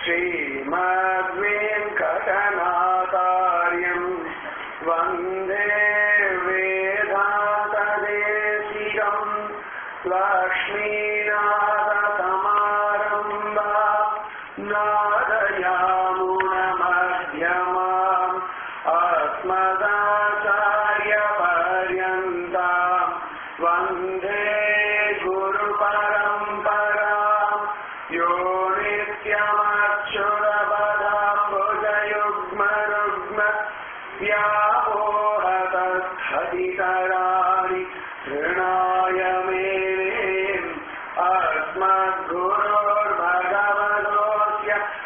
श्रीमद्वेङ्कटनाथार्यम् वन्दे वेदान्तदेशिकम् लक्ष्मीनाथसमारम्भा नादयामुनमध्यमाम् अस्मदाचार्यपर्यन्ताम् वन्दे गुरुपरम्पराम् यो नित्यमच्युतपदाम्बुजयुग्मरुग्म व्यामोहतस्थदितराणि तृणाय मेने अस्मद्गुरोर्भगवतोऽस्य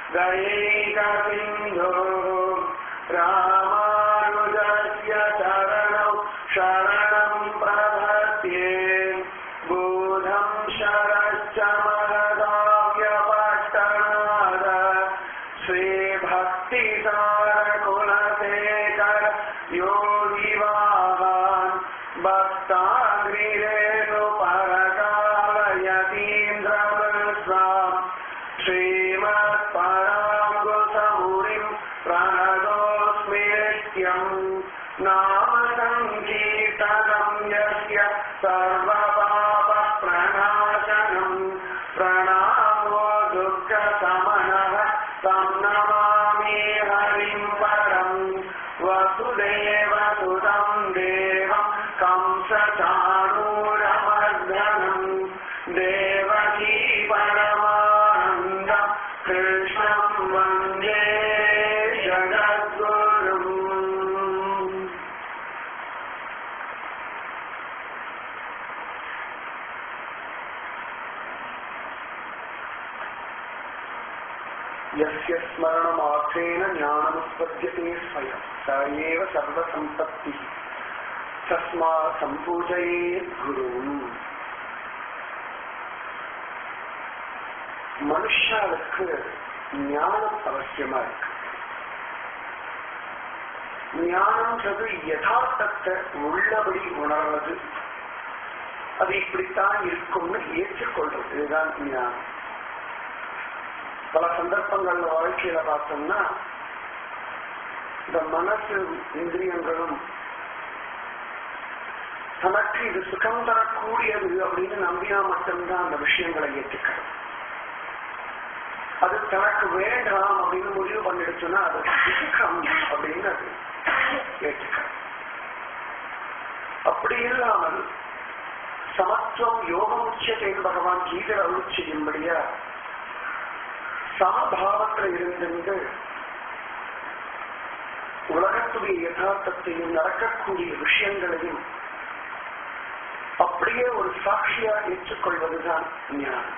दयैकसिन्धोः रामानुजस्य चरणौ शरणम् प्रपद्ये बोधं शरश्च महदाव्यपष्टनाद श्रीभक्तिसारकुलशेखर योगिवाहान् भक्ताग्निरेणुपरकालयतीन्द्रमस्वाम् श्रीमत्पराङ्गुसमुनिम् प्रणतोऽस्मि नित्यम् नाम सङ्कीर्तनम् यस्य सर्वपापप्रणाशनम् प्रणामो दुःखसमनः तं नमामि हरिम् परम् वसुदेवसुतं देवं कंसचाणूरमर्दनम् देवकी परमानन्दम् कृष्णं वन्दे जगद्गुरुम् यस्य स्मरणमात्रेण ज्ञानमुत्पद्यते स्वयं स एव सर्वसम्पत्तिः तस्मा सम्पूजयेत् குருவும் மனுஷாளுக்கு ஞானம் அவசியமா இருக்கு ஞானம்ன்றது யதார்த்தத்தை உள்ளபடி உணர்வது அது இப்படித்தான் இருக்கும்னு ஏற்றுக்கொள்றது இதுதான் ஞானம் பல சந்தர்ப்பங்கள்ல வாழ்க்கையில பார்த்தோம்னா இந்த மனசு இந்திரியங்களும் தனக்கு இது சுகம் தரக்கூடியது அப்படின்னு நம்பினா மட்டும்தான் அந்த விஷயங்களை ஏற்றுக்கிறது அது தனக்கு வேண்டாம் அப்படின்னு முடிவு பண்ணிடுச்சுன்னா அது துக்கம் அப்படின்னு அது ஏற்றுக்கிறது அப்படி இல்லாமல் சமத்துவம் யோகம் உச்சத்தையில் பகவான் கீதை அருள் செய்யும்படியா சமபாவத்தில் இருந்திருந்து உலகத்துடைய யதார்த்தத்தையும் நடக்கக்கூடிய விஷயங்களையும் அப்படியே ஒரு சாட்சியா ஏற்றுக்கொள்வதுதான் ஞானம்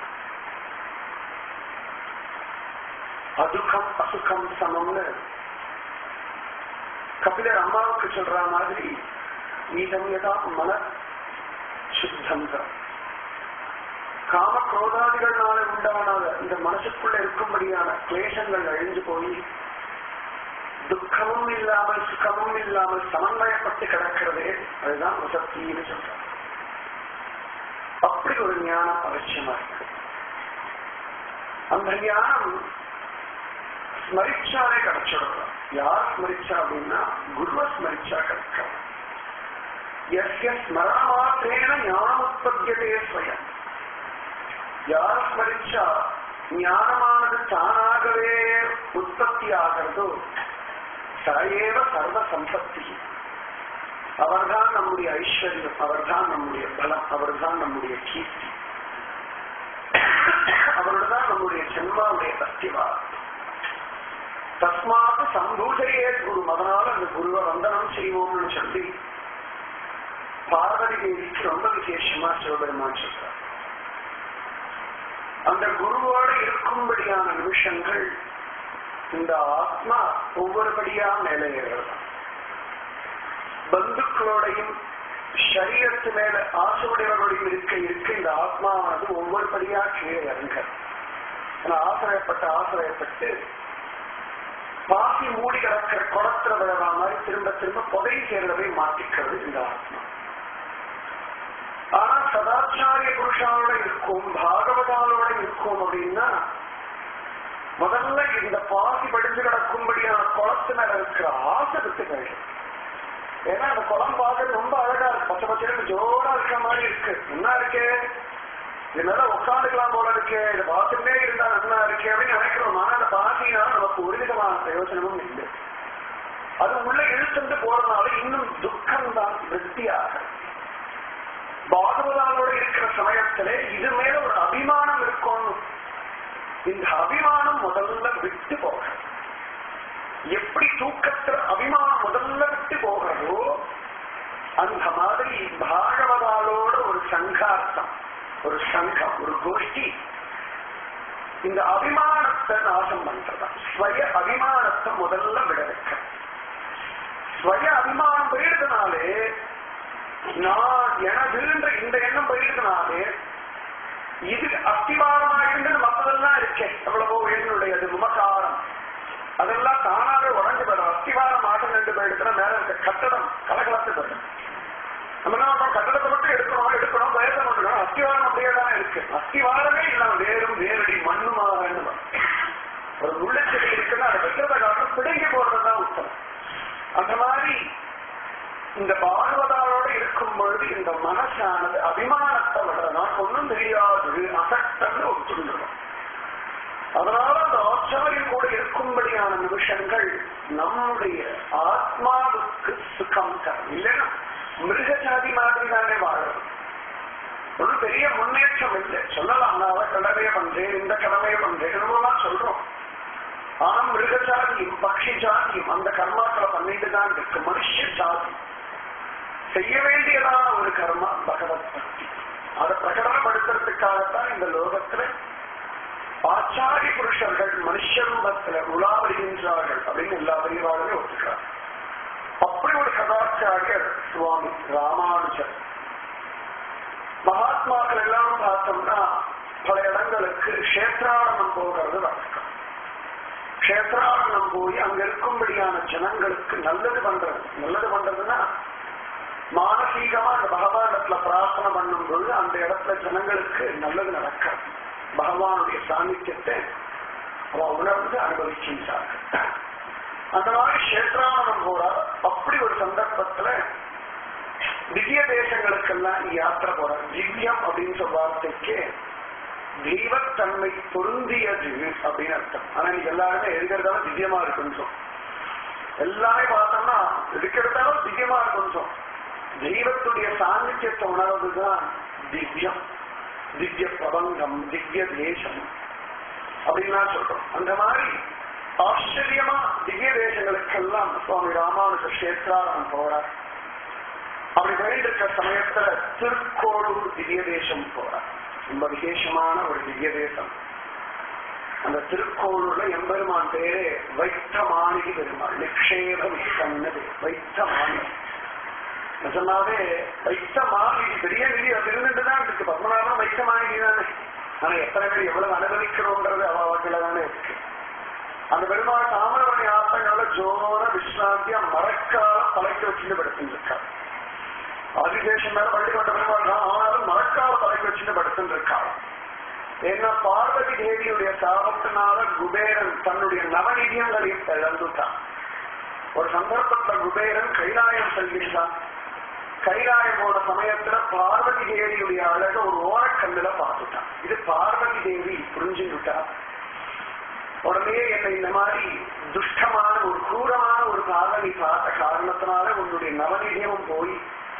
அதுக்கம் அசுக்கம் சமம்னு கபிலர் அம்மாவுக்கு சொல்ற மாதிரி நீதம் யதா மன சுத்தம் தான் காம குரோதாதிகள்னால உண்டான இந்த மனசுக்குள்ள இருக்கும்படியான கிளேசங்கள் அழிஞ்சு போய் துக்கமும் இல்லாமல் சுகமும் இல்லாமல் சமன்வயப்பட்டு கிடக்கிறதே அதுதான் வசத்தின்னு சொல்றாங்க அப்படி ஒரு ஞானம் அவசியமா இருக்கு அந்த ஞானம் ஸ்மரிச்சாலே கிடைச்சிடலாம் யார் ஸ்மரிச்சா அப்படின்னா குருவ ஸ்மரிச்சா கிடைக்கும் எஸ்ய ஸ்மரணமாத்திரேன ஞானம் உற்பத்தியதே ஸ்வயம் யார் ஸ்மரிச்சா ஞானமானது தானாகவே உற்பத்தி ஆகிறதோ சரையேவ சர்வ சம்பத்தி அவர்தான் நம்முடைய ஐஸ்வர்யம் அவர்தான் நம்முடைய பலம் அவர்தான் நம்முடைய கீர்த்தி அவர்தான் நம்முடைய ஜென்மாவுடைய அஸ்திவாரம் தஸ்மாத்து சம்பூஜையே குரு அதனால அந்த குருவை வந்தனம் செய்வோம்னு சொல்லி பார்வதி தேவிக்கு ரொம்ப விசேஷமா சிவபெருமான் சொல்றார் அந்த குருவோடு இருக்கும்படியான நிமிஷங்கள் இந்த ஆத்மா ஒவ்வொருபடியா மேலே ஏறுறது பந்துக்களோடையும் சரீரத்து மேல ஆசையுடையவர்களோடையும் இருக்க இருக்க இந்த ஆத்மாவானது ஒவ்வொரு படியா கீழே இறங்க ஆனா ஆசிரியப்பட்டு ஆசிரியப்பட்டு பாசி மூடி கிடக்கிற குளத்துல விழற மாதிரி திரும்ப திரும்ப புதை சேர்றதை மாற்றிக்கிறது இந்த ஆத்மா ஆனா சதாச்சாரிய புருஷாவோட இருக்கும் பாகவதாலோட இருக்கும் அப்படின்னா முதல்ல இந்த பாசி படிஞ்சு கிடக்கும்படியான குளத்து மேல இருக்கிற ஆசை விட்டு போயிடும் ஏன்னா அந்த குளம் பார்க்கறது ரொம்ப அழகா இருக்கு பச்சை பச்சைன்னு ஜோரா இருக்கிற மாதிரி இருக்கு என்ன இருக்கு இது மேல உட்காந்துக்கலாம் போல இருக்கு இதை பார்த்துட்டே இருந்தா நல்லா இருக்கு அப்படின்னு நினைக்கிறோம் ஆனா அந்த பாசினால நமக்கு ஒரு விதமான பிரயோஜனமும் இல்லை அது உள்ள இழுத்துட்டு போறதுனால இன்னும் துக்கம் தான் வெட்டியாக பாகவதானோட இருக்கிற சமயத்திலே இது மேல ஒரு அபிமானம் இருக்கும் இந்த அபிமானம் முதல்ல விட்டு போக எப்படி தூக்கத்துல அபிமானம் முதல்ல விட்டு போகிறதோ அந்த மாதிரி பாகவதாலோட ஒரு சங்கார்த்தம் ஒரு சங்கம் ஒரு கோஷ்டி இந்த அபிமானத்தை நாசம் பண்றதா ஸ்வய அபிமானத்தை முதல்ல விட வைக்க ஸ்வய அபிமானம் போயிடுறதுனாலே நான் எனதுன்ற இந்த எண்ணம் போயிடுறதுனாலே இது அஸ்திவாரமா இருந்தது மற்றதெல்லாம் இருக்கேன் எவ்வளவோ என்னுடையது மமகாரம் அதெல்லாம் தானாவே உடஞ்சு போயிடும் அஸ்திவாரம் ஆட்டம் ரெண்டு போயிடுச்சுன்னா மேல இருக்க கட்டடம் கலகலத்து போயிடும் நம்ம என்ன பண்றோம் கட்டடத்தை மட்டும் எடுக்கணும் எடுக்கணும் பயத்தை பண்ணணும் அஸ்திவாரம் அப்படியே தான் இருக்கு அஸ்திவாரமே இல்லாம வேறும் வேரடி மண்ணுமாக ஒரு முள்ளச்செடி இருக்குன்னா அதை வெட்டுறத காரணம் பிடுங்கி போடுறதுதான் உத்தம் அந்த மாதிரி இந்த பாகவதாரோட இருக்கும் பொழுது இந்த மனசானது அபிமானத்தை விட நான் ஒன்றும் தெரியாது அசக்தன்னு ஒத்துள்ளோம் அதனால அந்த ஆச்சாரியம் கூட இருக்கும்படியான நிமிஷங்கள் நம்முடைய ஆத்மாவுக்கு சுகம் தரும் இல்லைன்னா மிருக ஜாதி மாதிரி தானே வாழணும் ஒரு பெரிய முன்னேற்றம் இல்லை சொல்லலாம் நான் அதை கடமையை பண்றேன் இந்த கடமையை பண்றேன் என்னமோலாம் சொல்றோம் ஆனா மிருக ஜாதியும் பக்ஷி ஜாதியும் அந்த கர்மாக்களை பண்ணிட்டு தான் இருக்கு மனுஷ ஜாதி செய்ய வேண்டியதான ஒரு கர்மா பகவத் பக்தி அதை பிரகடனப்படுத்துறதுக்காகத்தான் இந்த லோகத்துல ஆச்சாரிய புருஷர்கள் மனுஷ ரூபத்துல உலாவருகின்றார்கள் அப்படின்னு எல்லா பெரியவாளுமே ஒத்துக்கிறார் அப்படி ஒரு கதாச்சாரியர் சுவாமி ராமானுஜர் மகாத்மாக்கள் எல்லாம் பார்த்தோம்னா பல இடங்களுக்கு கஷேத்ராடனம் போகிறது வழக்கம் கஷேத்ராடனம் போய் அங்க இருக்கும்படியான ஜனங்களுக்கு நல்லது பண்றது நல்லது பண்றதுன்னா மானசீகமா அந்த பகவானத்துல பிரார்த்தனை பண்ணும் பொழுது அந்த இடத்துல ஜனங்களுக்கு நல்லது நடக்காது பகவானுடைய சாநித்தியத்தை அவ உணர்ந்து அனுபவிக்கின்றார்கள் அந்த மாதிரி கஷேத்ராமணம் போல அப்படி ஒரு சந்தர்ப்பத்துல திவ்ய தேசங்களுக்கெல்லாம் யாத்திரை போற திவ்யம் அப்படின்னு சொல்ற வார்த்தைக்கு தெய்வத்தன்மை பொருந்தியது அப்படின்னு அர்த்தம் ஆனா இன்னைக்கு எல்லாருமே எதுக்கிறதாலும் திவ்யமா இருக்குன்னு சொல்லும் எல்லாமே பார்த்தோம்னா எதுக்கிறதாலும் திவ்யமா இருக்குன்னு சொல்லும் தெய்வத்துடைய சாநித்தியத்தை உணர்வதுதான் திவ்யம் திவ்ய பிரபந்தம் திவ்ய தேசம் அப்படின்லாம் சொல்றோம் அந்த மாதிரி ஆச்சரியமா திவ்ய தேசங்களுக்கெல்லாம் சுவாமி ராமானுஜ கஷேத்ராரம் போறார் அப்படி போயிருக்க சமயத்துல திருக்கோளூர் திவ்ய தேசம் போறார் ரொம்ப விசேஷமான ஒரு திவ்ய தேசம் அந்த திருக்கோளூர்ல எம்பெருமான் பேரு வைத்த மாணிகி பெருமாள் நிக்ஷேப விஷ்ணது வைத்த மாணிகி நிஜமாவே வைத்த மாளிகை பெரிய நிதி அது இருந்துட்டு தான் இருக்கு பத்மநாபம் வைத்த மாளிகை தானே ஆனா எத்தனை பேர் எவ்வளவு அனுபவிக்கிறோங்கிறது அவ வாக்கில தானே இருக்கு அந்த பெருமாள் தாமிரபரணி ஆத்தங்கள ஜோர விஸ்ராந்தியா மரக்கால தலைக்கு வச்சுட்டு படுத்துட்டு இருக்காரு ஆதிசேஷன் மேல பள்ளி கொண்ட பெருமாள் தான் ஆனாலும் மரக்கால தலைக்கு வச்சுட்டு படுத்துட்டு இருக்காரு ஏன்னா பார்வதி தேவியுடைய சாபத்தினால குபேரன் தன்னுடைய நவநிதியங்களையும் இழந்துட்டான் ஒரு சந்தர்ப்பத்துல குபேரன் கைலாயம் செல்கின்றான் கைலாயம் போன சமயத்துல பார்வதி தேவியுடைய அழக ஒரு ஓரக்கல்லுல பார்த்துட்டான் இது பார்வதி தேவி புரிஞ்சுட்டா உடனே என்னை இந்த மாதிரி துஷ்டமான ஒரு கூரமான ஒரு பார்வதி பார்த்த காரணத்தினால உன்னுடைய நவநிதியமும் போய்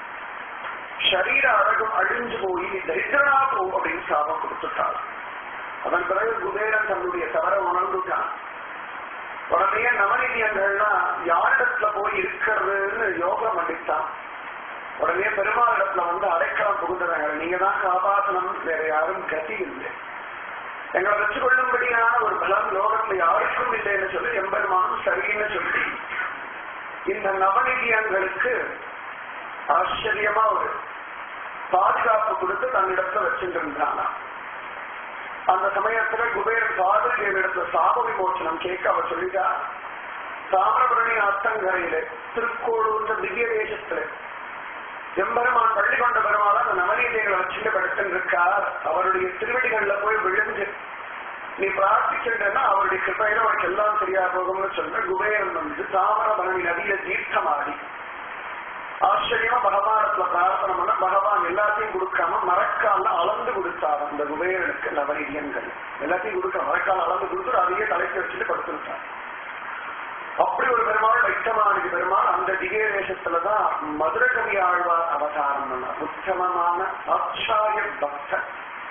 சரீர அழகும் அழிஞ்சு போய் தரித்திரனா போ அப்படின்னு சாபம் கொடுத்துட்டாள் அதன் பிறகு குபேரன் தன்னுடைய தவற உணர்ந்துட்டான் உடனே நவநிதியங்கள்லாம் யாரிடத்துல போய் இருக்கிறதுன்னு யோகம் பண்ணித்தான் உடனே பெருமாள் இடத்துல வந்து அடைக்கலம் புகுந்தவங்க நீங்க தான் காப்பாற்றணும் வேற யாரும் கதி இல்லை எங்களை வச்சு கொள்ளும்படியான ஒரு பலம் லோகத்துல யாருக்கும் இல்லைன்னு சொல்லி எம்பெருமானும் சரின்னு சொல்லி இந்த நவநிதியங்களுக்கு ஆச்சரியமா ஒரு பாதுகாப்பு கொடுத்து தன்னிடத்துல வச்சுட்டு இருந்தானா அந்த சமயத்துல குபேரன் பார்வதி இடத்துல சாப விமோச்சனம் கேட்க அவர் சொல்லிட்டா தாமிரபரணி அத்தங்கரையில திருக்கோளூர் திவ்ய தேசத்துல எம்பெருமான் பள்ளி கொண்ட பெருமாள் அந்த நவநீதிகளை வச்சுட்டு படுத்துட்டு இருக்கார் அவருடைய திருவடிகள்ல போய் விழுந்து நீ பிரார்த்திக்கின்றனா அவருடைய கிருப்பையில உனக்கு எல்லாம் சரியா போகும்னு சொன்ன குபேரன் வந்து தாமரபரணி நதியில தீர்த்தமாடி ஆச்சரியமா பகவானத்துல பிரார்த்தனை பண்ண பகவான் எல்லாத்தையும் கொடுக்காம மரக்கால அளந்து கொடுத்தார் அந்த குபேரனுக்கு நவநிதியங்கள் எல்லாத்தையும் கொடுக்க மரக்கால அளந்து கொடுத்து அதையே தலைக்கு வச்சுட்டு படுத்துட்டார் அப்படி ஒரு பெருமாள் வைத்தமானது பெருமாள் அந்த திகே தேசத்துலதான் மதுரகவி ஆழ்வார் அவதாரம் பண்ணார் உத்தமமான ஆச்சாரிய பக்தர்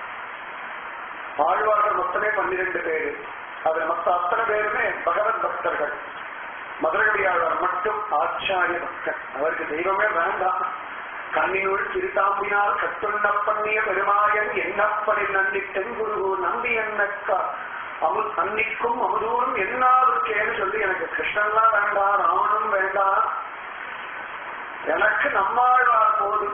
ஆழ்வார்கள் மொத்தமே பன்னிரண்டு பேரு அதுல மொத்த அத்தனை பேருமே பகவத் பக்தர்கள் மதுரகவி ஆழ்வார் மட்டும் ஆச்சாரிய பக்தர் அவருக்கு தெய்வமே வேண்டாம் கண்ணினுள் திருத்தாம்பினால் கட்டுண்ண பண்ணிய பெருமாயன் என்னப்பனில் நன்னி தென்குரு நம்பி என்னக்கா அமு அன்னிக்கும் அமுதூரும் என்னாருக்கேன்னு சொல்லி எனக்கு கிருஷ்ணன்லாம் வேண்டாம் ராவணனும் வேண்டாம் எனக்கு நம்மாழ்வார் போதும்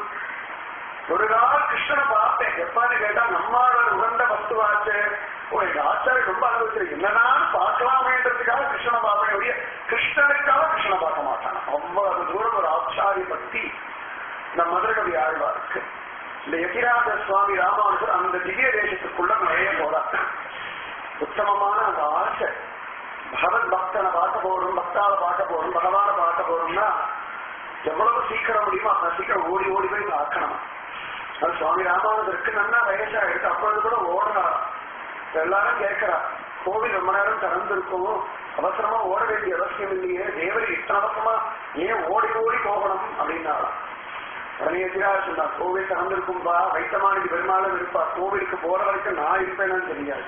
ஒரு நாள் கிருஷ்ணனை பார்த்தேன் எப்பான்னு கேட்டா நம்மாழ்வார் உகந்த வஸ்துவாச்சு ஓ எங்க ஆச்சாரிய ரொம்ப அனுபவிச்சிருக்கு என்னன்னு பார்க்கலாமேன்றதுக்காக கிருஷ்ணனை பார்ப்பேன் ஒழிய கிருஷ்ணனுக்காக கிருஷ்ணனை பார்க்க மாட்டான் அவ்வளவு தூரம் ஒரு ஆச்சாரிய பக்தி நம் மதுரகவி ஆழ்வாருக்கு இந்த யதிராஜ சுவாமி ராமானுஜர் அந்த திவ்ய தேசத்துக்குள்ள நிறைய போறார் உத்தமமான அந்த ஆசை பகவத் பக்தனை பார்க்க போறோம் பக்தாவை பார்க்க போறோம் பகவானை பார்க்க போறோம்னா எவ்வளவு சீக்கிரம் முடியுமோ அந்த சீக்கிரம் ஓடி ஓடி போய் பார்க்கணும் அது சுவாமி ராமானுஜருக்கு நல்லா வயசாயிருக்கு அப்பொழுது கூட ஓடுறார் எல்லாரும் கேட்கிறா கோவில் ரொம்ப நேரம் திறந்திருக்கும் அவசரமா ஓட வேண்டிய அவசியம் இல்லையே தேவரி இத்தனை அவசரமா ஏன் ஓடி ஓடி போகணும் அப்படின்னாலாம் உடனே எதிராக சொன்னார் கோவில் திறந்திருக்கும்பா வைத்தமானிக்கு பெருமாளும் இருப்பா கோவிலுக்கு போற வரைக்கும் நான் இருப்பேன்னு தெரியாது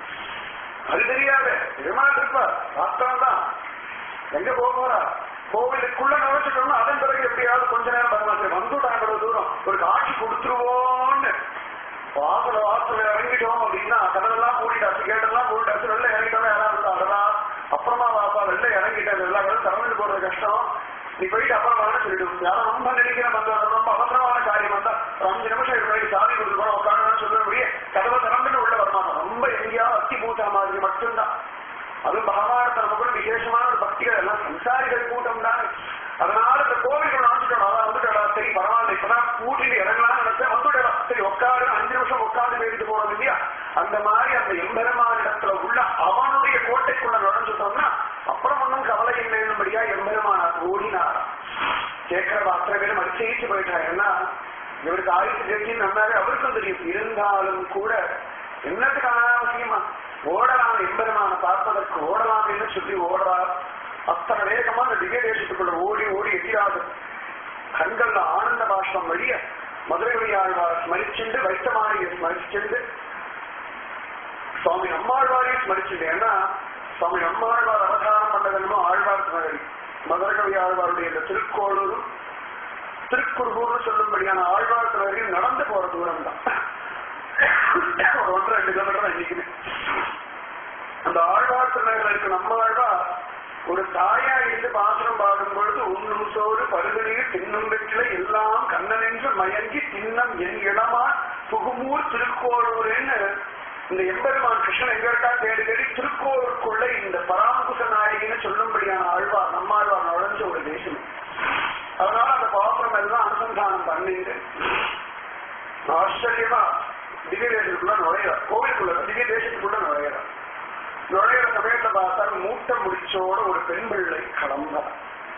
அது தெரியாது பெருமாள் இருப்பார் வாஸ்தவம் தான் எங்க போக போறா கோவிலுக்குள்ள நுழைச்சிட்டோம்னா அதன் பிறகு எப்படியாவது கொஞ்ச நேரம் பரமாத்திரம் வந்துட்டாங்க இவ்வளவு தூரம் ஒரு காட்சி கொடுத்துருவோம்னு வாசல வாசல இறங்கிட்டோம் அப்படின்னா கடலெல்லாம் மூடிட்டாச்சு கேட்டெல்லாம் மூடிட்டாச்சு வெளில இறங்கிட்டோம் யாராவது இருந்தா அடடா அப்புறமா வாப்பா வெளில இறங்கிட்டது எல்லா கடலும் திறந்துட்டு போறது கஷ்டம் நீ போயிட்டு அப்புறம் வாங்க சொல்லிடும் யாரும் ரொம்ப நினைக்கிற வந்தா ரொம்ப அவசரமான காரியம் வந்தா ஒரு அஞ்சு நிமிஷம் இது சாமி கொடுத்து போறோம் உட்காந்து சொல்ல முடிய கதவை திறந்துட்டு உள்ள வரமாட்டோம் ரொம்ப எங்கேயாவது அத்தி பூசா மாதிரி மட்டும்தான் அதுவும் பகவானத்தை நம்ம கூட விசேஷமான ஒரு பக்திகள் எல்லாம் சம்சாரிகள் கூட்டம் தான் அதனால இந்த கோவில்கள் நினைச்சிட்டோம் அதான் வந்துட்டா சரி பரவாயில்ல இப்பதான் கூட்டிட்டு இறங்கலாம்னு நினைச்சேன் வந்துட்டா சரி உட்காரு அஞ்சு நிமிஷம் உட்காந்து பேசிட்டு போறோம் இல்லையா அந்த மாதிரி அந்த எம்பெருமான இடத்துல உள்ள அவனுடைய கோட்டைக்குள்ள நுழைஞ்சிட்டோம்னா அப்புறம் ஒன்றும் கவலை இல்லைன்னுபடியா எம்பெருமானார் ஓடினாராம் கேட்கிற அத்தனை பேரும் அடிச்சேச்சு போயிட்டார் ஏன்னா இவருக்கு ஆயுசு கேட்கின்னு நன்னாவே அவருக்கும் தெரியும் இருந்தாலும் கூட என்னத்துக்கு அனாவசியமா ஓடலாம் எம்பெருமான பார்ப்பதற்கு ஓடலாம்னு சொல்லி ஓடுறார் அத்தனை வேகமா அந்த திவ்ய தேசத்துக்குள்ள ஓடி ஓடி எதிராது கண்கள்ல ஆனந்த பாஷ்பம் வழிய மதுரை ஆழ்வார் ஸ்மரிச்சுண்டு வைத்தமாரியை ஸ்மரிச்சுண்டு சுவாமி நம்மாழ்வாரையும் ஸ்மரிச்சுண்டு ஏன்னா சுவாமி நம்மாழ்வார் அவதாரம் பண்ணதென்னமோ ஆழ்வார் நகரி மதுரகவி ஆழ்வாருடைய இந்த திருக்கோளூரும் திருக்குறுகூர்னு சொல்லும்படியான ஆழ்வார் நகரில் நடந்து போற தூரம் தான் ஒரு ஒன்றரை ரெண்டு கிலோமீட்டர் இன்னைக்குமே அந்த ஆழ்வார் திருநகரில் இருக்க நம்ம ஆழ்வார் ஒரு தாயா இருந்து பாசனம் பாடும் பொழுது உண்ணும் சோறு பருகுநீர் தின்னும் வெற்றில எல்லாம் கண்ணனென்று மயங்கி தின்னம் என் இளமா புகுமூர் திருக்கோளூர்னு இந்த எம்பெருமான் கிருஷ்ணன் எங்க இருக்கா தேடி தேடி திருக்கோளுக்குள்ள இந்த பராமகுச நாயகின்னு சொல்லும்படியான ஆழ்வார் நம்மாழ்வார் நுழைஞ்ச ஒரு தேசம் அதனால அந்த பாசுரம் எல்லாம் அனுசந்தானம் பண்ணிட்டு ஆச்சரியமா திவ்ய தேசத்துக்குள்ள நுழையிறார் கோவிலுக்குள்ள திவ்ய தேசத்துக்குள்ள நுழையிறார் நுழையிற சமயத்தை பார்த்தால் மூட்டை முடிச்சோட ஒரு பெண் பிள்ளை கிளம்புறார்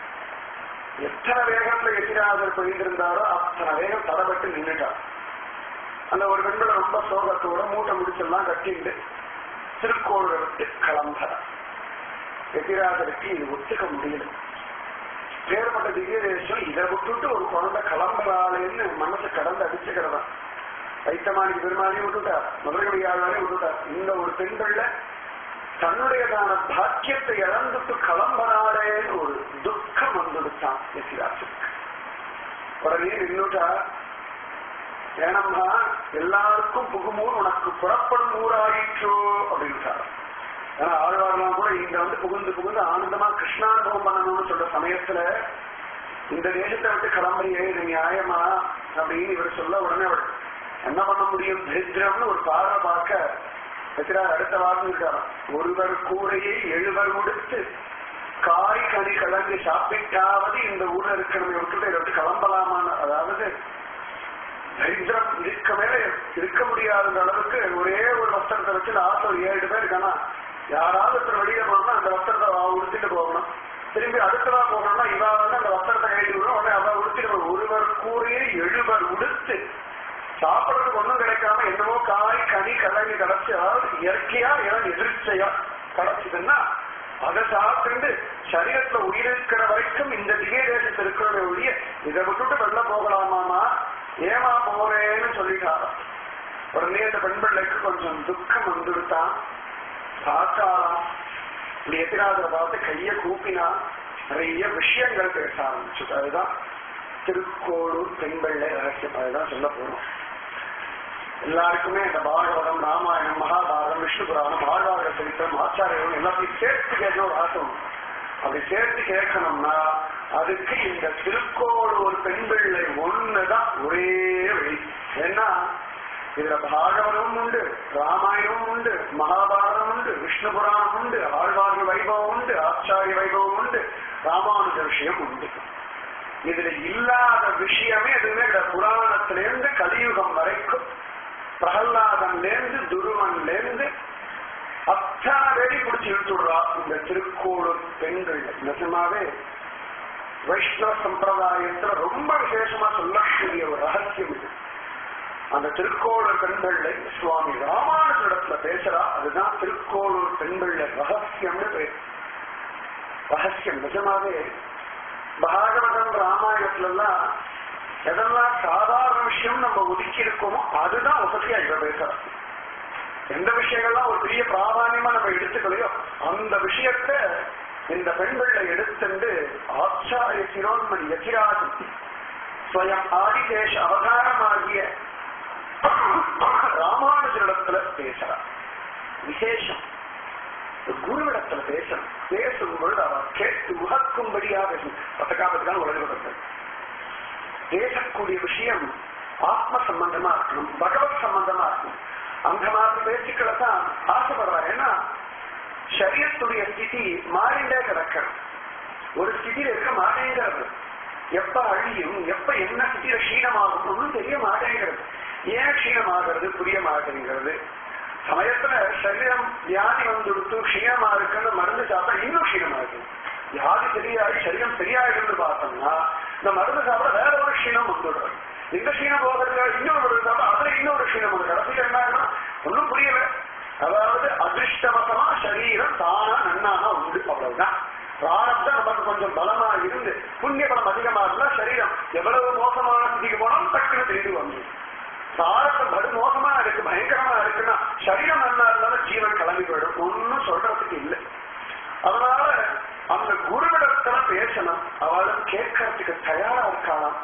எத்தனை வேகத்துல எதிராஜர் போயிருந்தாரோ அத்தனை வேகம் தடப்பட்டு நின்றுட்டார் அந்த ஒரு பெண் பிள்ளை ரொம்ப சோகத்தோட மூட்டை முடிச்செல்லாம் கட்டிட்டு திருக்கோளூரை விட்டு கிளம்புறார் எதிராஜருக்கு இது ஒத்துக்க முடியல வேறுபட்ட திவ்ய தேசம் இதை விட்டுட்டு ஒரு குழந்தை கிளம்புறாளேன்னு மனசு கடந்து அடிச்சுக்கிறதா வைத்தமானிக்கு பெருமாளையும் விட்டுட்டார் மதுரகவியாளரையும் விட்டுட்டார் இந்த ஒரு பெண் பிள்ளை தன்னுடையதான பாக்கியத்தை இழந்துட்டு கிளம்புறாளேன்னு ஒரு துக்கம் வந்துடுத்தான் எசிராஜுக்கு உடனே நின்னுட்டா ஏனம்மா எல்லாருக்கும் புகுமூர் உனக்கு புறப்படும் ஊராயிற்றோ அப்படின்ட்டார் ஏன்னா ஆழ்வார்லாம் கூட இங்க வந்து புகுந்து புகுந்து ஆனந்தமா கிருஷ்ணானுபவம் பண்ணணும்னு சொல்ற சமயத்துல இந்த தேசத்தை விட்டு கிளம்புறியே இது நியாயமா அப்படின்னு இவர் சொல்ல உடனே அவள் என்ன பண்ண முடியும் தரித்திரம்னு ஒரு பார்வை பார்க்க எதிராக அடுத்த வாரம் இருக்காராம் ஒருவர் கூரையை எழுவர் முடித்து காய் கனி கலந்து சாப்பிட்டாவது இந்த ஊர்ல இருக்கிறவங்க விட்டுட்டு இதை விட்டு கிளம்பலாமான்னு அதாவது தரித்திரம் இருக்க மேல இருக்க முடியாத அளவுக்கு ஒரே ஒரு வஸ்திரத்தை வச்சு ஆத்துல ஒரு ஏழு பேர் இருக்கானா யாராவது ஒருத்தர் வெளியில போனோம்னா அந்த வஸ்திரத்தை அவ உடுத்திட்டு போகணும் திரும்பி அடுத்ததா போகணும்னா இவா வந்து அந்த வஸ்திரத்தை கழிட்டு விடணும் உடனே அவ உடுத்திட்டு போகணும். ஒருவர் கூறிய எழுவர் உடுத்து சாப்பிடுறதுக்கு ஒண்ணும் கிடைக்காம என்னமோ காய் கனி கலங்கி கிடைச்சு அதாவது இயற்கையா ஏதாவது எதிர்ச்சையா கிடைச்சதுன்னா அதை சாப்பிட்டு சரீரத்துல உயிர் இருக்கிற வரைக்கும் இந்த திவ்ய தேசத்தில் இருக்கிறத ஒழிய இதை விட்டுட்டு வெளில போகலாமாமா ஏமா போறேன்னு சொல்லிட்டாரா உடனே அந்த பெண் பிள்ளைக்கு கொஞ்சம் துக்கம் வந்துடுத்தான் பார்த்தாராம் இப்படி எதிராக பார்த்து கைய கூப்பினா நிறைய விஷயங்கள் பேச ஆரம்பிச்சு அதுதான் திருக்கோளூர் பெண்பிள்ளை ரகசியம் அதுதான் சொல்ல போறோம் எல்லாருக்குமே இந்த பாகவதம் ராமாயணம் மகாபாரதம் விஷ்ணு புராணம் ஆழ்வார சரித்திரம் ஆச்சாரியம் எல்லாத்தையும் சேர்த்து கேட்கணும் ஒரு ஆசை உண்டு. அப்படி சேர்த்து கேட்கணும்னா அதுக்கு இந்த திருக்கோளூர் பெண் பிள்ளை ஒண்ணுதான் ஒரே வழி ஏன்னா இதுல பாகவதம் உண்டு ராமாயணம் உண்டு மகாபாரதம் உண்டு விஷ்ணு புராணம் உண்டு ஆழ்வார் வைபவம் உண்டு ஆச்சாரிய வைபவம் உண்டு ராமானுஜ விஷயம் உண்டு இதுல இல்லாத விஷயமே எதுவுமே கிடையாது புராணத்திலிருந்து கலியுகம் வரைக்கும் பிரகலாதன்லேருந்து துருவன்லேருந்து அத்தனை பேரை பிடிச்சி இழுத்துடுறா இந்த திருக்கோளூர் பெண்கள் நிஜமாவே வைஷ்ணவ சம்பிரதாயத்துல ரொம்ப விசேஷமா சொல்லக்கூடிய ஒரு ரகசியம் இது அந்த திருக்கோளூர் பெண்பிள்ளை சுவாமி ராமானுஜிடத்துல பேசுறா அதுதான் திருக்கோளூர் பெண்பிள்ளை ரகசியம்னு பேர் ரகசியம் நிஜமாவே பாகவதம் ராமாயணத்துல எல்லாம் எதெல்லாம் சாதாரண விஷயம் நம்ம ஒதுக்கி இருக்கோமோ அதுதான் வசதியா இவ பேசுறோம் எந்த விஷயங்கள்லாம் ஒரு பெரிய பிராதானியமா நம்ம எடுத்துக்கலையோ அந்த விஷயத்த இந்த பெண்களை எடுத்துண்டு ஆச்சாரிய சிரோன்மணி யதிராஜன் ஸ்வயம் ஆதிதேஷ அவதாரமாகிய ராமானுஜரிடத்துல பேசுறார் விசேஷம் குருவிடத்துல பேசணும் பேசும் பொழுது அவர் கேட்டு உகக்கும்படியா பேசணும் பத்தக்காபத்துக்கான உலகத்தில் பேசக்கூடிய விஷயம் ஆத்ம சம்பந்தமா இருக்கணும் பகவத் சம்பந்தமா இருக்கணும் அந்த மாதிரி பேச்சுக்களை தான் ஆசைப்படுறாரு ஏன்னா சரீரத்துடைய ஸ்திதி மாறிண்டே கிடக்கணும் ஒரு ஸ்திதியில இருக்க மாட்டேங்கிறது எப்ப அழியும் எப்ப என்ன ஸ்திதியில க்ஷீணமாகும் ஒன்றும் தெரிய மாட்டேங்கிறது ஏன் க்ஷீணமாகிறது புரிய மாட்டேங்கிறது சமயத்துல சரீரம் வியாதி வந்துடுத்து க்ஷீணமா இருக்குன்னு மருந்து சாப்பிட்டா இன்னும் க்ஷீணமா இருக்கு வியாதி சரியாகி சரீரம் சரியாயிடுன்னு பார்த்தோம்னா இந்த மருந்து சாப்பிட வேற ஒரு க்ஷீணம் வந்துடுறது இந்த க்ஷீணம் போகிறதுக்கு இன்னொரு மருந்து சாப்பிட்டா அதுல இன்னொரு க்ஷீணம் வந்து கடைசியில் என்ன ஆகுனா ஒன்றும் புரியல அதாவது அதிர்ஷ்டவசமா சரீரம் தானா நன்னானா உண்டு அவ்வளவுதான் பிராரப்தம் நமக்கு கொஞ்சம் பலமா இருந்து புண்ணிய பலம் அதிகமா இருந்தா சரீரம் எவ்வளவு மோசமான ஸ்திதிக்கு போனாலும் டக்குன்னு திரும்பி வந்து பிராரப்தம் படு மோசமா இருக்கு பயங்கரமா இருக்குன்னா சரீரம் நல்லா இருந்தாலும் ஜீவன் கிளம்பி போயிடும் ஒன்னும் சொல்றதுக்கு இல்லை அதனால அந்த குருவிடத்துல பேசணும் அவளும் கேட்கறதுக்கு தயாரா இருக்கலாம்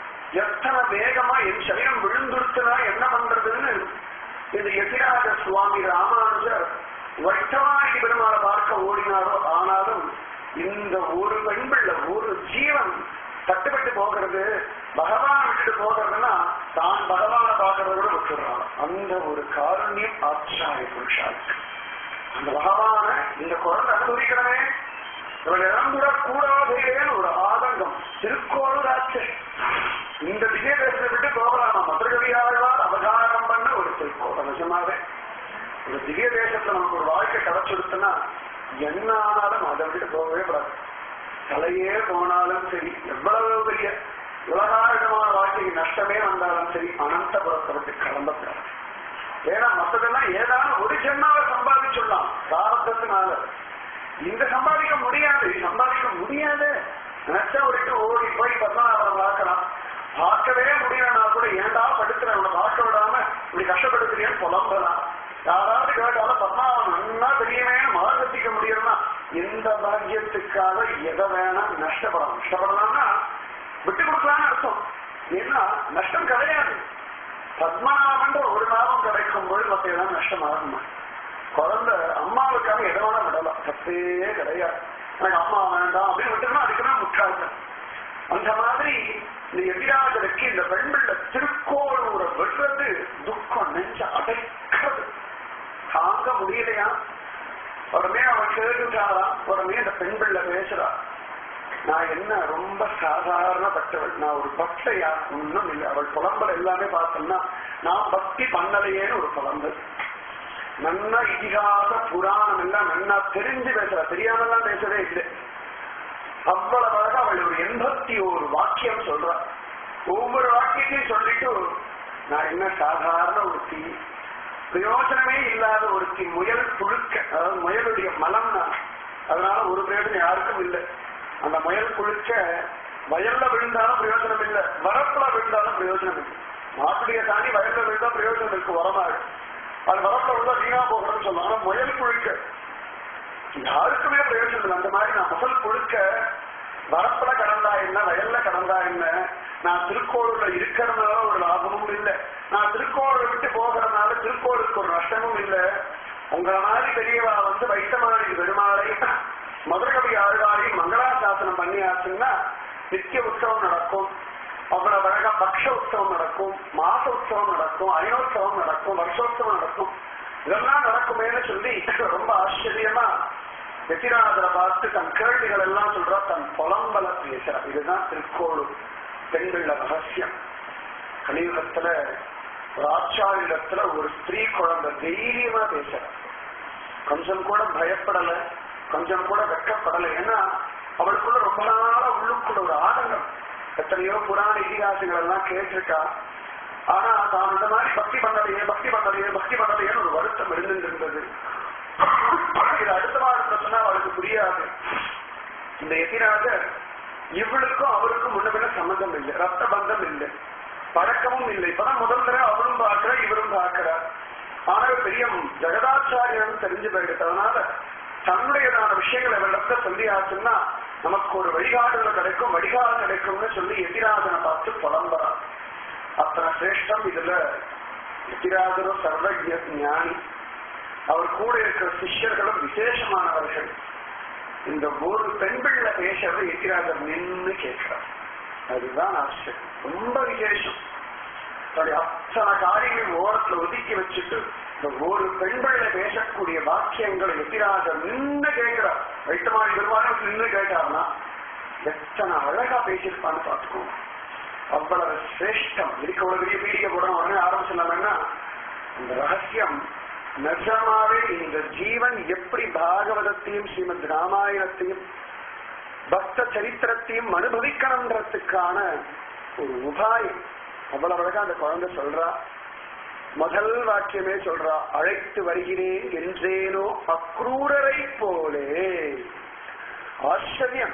எத்தனை வேகமா என் சரீரம் விழுந்துடுத்துனா என்ன பண்றதுன்னு இந்த எதிராக சுவாமி ராமானுஜர் வைத்தவாணி பெருமாளை பார்க்க ஓடினாரோ ஆனாலும் இந்த ஒரு பெண்பிள்ள ஒரு ஜீவன் தட்டுப்பட்டு போகிறது பகவான் விட்டுட்டு போகிறதுனா தான் பகவானை பார்க்கறத விட விட்டுடுறான் அந்த ஒரு காரண்யம் ஆச்சாரிய புருஷாருக்கு அந்த பகவான இந்த குழந்தை அனுபவிக்கிறனே இவள் இறந்துடக் கூடாதேன்னு ஒரு ஆதங்கம் திருக்கோளூர் ஆச்சு இந்த திவ்ய தேசத்தை விட்டு போகலாமா மதுரகவியாழ்வார் அவதாரம் பண்ண ஒரு திருக்கோளம் நிஜமாவே இந்த திவ்ய தேசத்துல நமக்கு ஒரு வாழ்க்கை கிடைச்சிருச்சுன்னா என்ன ஆனாலும் அதை விட்டு போகவே கூடாது தலையே போனாலும் சரி எவ்வளவு பெரிய உலகாயுதமான வாழ்க்கைக்கு நஷ்டமே வந்தாலும் சரி அனந்தபுரத்தை விட்டு கிளம்பக்கூடாது ஏன்னா மற்றதெல்லாம் ஏதாவது ஒரு ஜென்மாவை சம்பாதிச்சுடலாம் பிராரத்தத்தினால இந்த சம்பாதிக்க முடியாது சம்பாதிக்க முடியாது நினைச்சா விட்டு ஓடி போய் பத்மநாபனம் பார்க்கலாம் பார்க்கவே முடியலன்னா கூட ஏண்டா படுத்துறேன் உன்னை பார்க்க விடாம இப்படி கஷ்டப்படுத்துறியன்னு புலம்பலாம் யாராவது கேட்டாலும் பத்மநாபன் நல்லா தெரியுமேனு மார்க்கத்திக்க முடியும்னா இந்த பாக்கியத்துக்காக எதை வேணா நஷ்டப்படலாம் நஷ்டப்படலாம்னா விட்டு கொடுக்கலாம்னு அர்த்தம் ஏன்னா நஷ்டம் கிடையாது பத்மநாபன்ற ஒரு லாபம் கிடைக்கும் பொழுது மற்ற ஏதாவது நஷ்டம் ஆகுமா குழந்தை அம்மாவுக்காக எதை வேணா விடலாம் தப்பே கிடையாது எனக்கு அம்மா வேண்டாம் அப்படின்னு விட்டுனா அதுக்குதான் முட்டாள்கள் அந்த மாதிரி இந்த எதிராஜருக்கு இந்த பெண்பிள்ள திருக்கோளூரை விடுறது துக்கம் நெஞ்ச அடைக்கிறது தாங்க முடியலையா உடனே அவன் கேட்டுட்டாராம் உடனே அந்த பெண் பிள்ளை பேசுறா நான் என்ன ரொம்ப சாதாரணப்பட்டவள் நான் ஒரு பக்தையா ஒன்றும் இல்லை அவள் புலம்பல் எல்லாமே பார்த்தோம்னா நான் பக்தி பண்ணலையேன்னு ஒரு புலம்பல் நன்னா இதிகாச புராணம் எல்லாம் நன்னா தெரிஞ்சு பேசுறா தெரியாமலாம் பேசவே இல்லை அவ்வளவு அழகா அவள் ஒரு எண்பத்தி ஒரு வாக்கியம் சொல்றா ஒவ்வொரு வாக்கியத்தையும் சொல்லிட்டு நான் என்ன சாதாரண ஒருத்தி பிரயோஜனமே இல்லாத ஒருத்தி முயல் புழுக்க அதாவது முயலுடைய மலம் நான் அதனால ஒரு பிரயோஜனம் யாருக்கும் இல்லை அந்த முயல் புழுக்க வயல்ல விழுந்தாலும் பிரயோஜனம் இல்லை வரப்புல விழுந்தாலும் பிரயோஜனம் இல்லை மாட்டுடைய தாண்டி வயல்ல விழுந்தா பிரயோஜனம் இருக்கு உரமாடு அது வரப்புல விழுந்தா வீணா போகணும்னு சொல்லலாம் ஆனா முயல் புழுக்க யாருக்குமே பிரயோஜனம் இல்லை அந்த மாதிரி நான் முதல் புழுக்க வரப்புல கடந்தா என்ன வயல்ல கடந்தா என்ன நான் திருக்கோளூர்ல இருக்கிறதுனால ஒரு லாபமும் இல்லை நான் திருக்கோளூரை விட்டு போகிறதுனால திருக்கோளுக்கு ஒரு நஷ்டமும் இல்லை உங்களை மாதிரி பெரியவா வந்து வைத்தமானி பெருமாளை மதுரகவி ஆழ்வாரி மங்களாசாசனம் பண்ணியாச்சுன்னா நித்திய உற்சவம் நடக்கும் அவ்வளவு அழகா பக்ஷ உற்சவம் நடக்கும் மாச உற்சவம் நடக்கும் அயனோற்சவம் நடக்கும் வருஷோற்சவம் நடக்கும் இதெல்லாம் நடக்குமேன்னு சொல்லி ரொம்ப ஆச்சரியமா வெற்றிநாதரை பார்த்து தன் கேள்விகள் எல்லாம் சொல்றா தன் புலம்பல பேசுறா இதுதான் திருக்கோளூர் பெண்கள ரகசியம் கலியுகத்துல ஒரு ஆச்சாரியத்துல ஒரு ஸ்திரீ குழந்தை தைரியமா பேசுற கொஞ்சம் கூட பயப்படல கொஞ்சம் கூட வெக்கப்படல ஏன்னா அவளுக்குள்ள ரொம்ப நாளா உள்ளுக்குள்ள ஒரு ஆதங்கம் எத்தனையோ புராண இதிகாசங்கள் எல்லாம் கேட்டிருக்கா ஆனா தான் இந்த மாதிரி பக்தி பண்ணலையே பக்தி பண்ணலையே பக்தி பண்ணலையேன்னு ஒரு வருத்தம் இருந்துட்டு இருந்தது இது அடுத்த வாரத்துல சொன்னா அவளுக்கு புரியாது இந்த எதிராக இவளுக்கும் அவருக்கும் முன்ன பின்ன சம்பந்தம் இல்லை ரத்த பந்தம் இல்லை பழக்கமும் இல்லை இப்பதான் முதல் தடவை அவளும் பார்க்கிறா இவரும் பார்க்கிறார் ஆனா பெரிய ஜெகதாச்சாரியன் தெரிஞ்சு போயிடுது அதனால தன்னுடையதான விஷயங்களை இவரிடத்துல சொல்லி ஆச்சுன்னா நமக்கு ஒரு வழிகாடுதல் கிடைக்கும் வழிகாடு கிடைக்கும்னு சொல்லி எதிராஜனை பார்த்து புலம்புறான் அத்தனை சிரேஷ்டம் இதுல எதிராஜரும் சர்வஜ ஞானி அவர் கூட இருக்கிற சிஷ்யர்களும் விசேஷமானவர்கள் இந்த ஒரு பெண் பிள்ளை பேசுறது எதிராஜர் நின்று கேட்கிறார் அதுதான் ஆச்சரியம் ரொம்ப விசேஷம் தன்னுடைய அத்தனை காரியங்கள் ஓரத்துல ஒதுக்கி வச்சுட்டு இந்த ஒரு பெண் பிள்ளை பேசக்கூடிய வாக்கியங்களை எதிராஜர் நின்று கேட்கிறார் வைத்தமாடி பெருமாள் நின்று கேட்டார்னா எத்தனை அழகா பேசியிருப்பான்னு பார்த்துக்கோங்க அவ்வளவு சிரேஷ்டம் இதுக்கு அவ்வளவு பெரிய பீடிகை போடணும் உடனே ஆரம்பிச்சிடலாம்னா இந்த ரகசியம் நிஜமாவே இந்த ஜீவன் எப்படி பாகவதத்தையும் ஸ்ரீமத் ராமாயணத்தையும் பக்த சரித்திரத்தையும் அனுபவிக்கணுன்றதுக்கான ஒரு உபாயம் அவ்வளவு அழகா அந்த குழந்தை சொல்றா முதல் வாக்கியமே சொல்றா அழைத்து வருகிறேன் என்றேனோ அக்ரூரரை போலே ஆச்சரியம்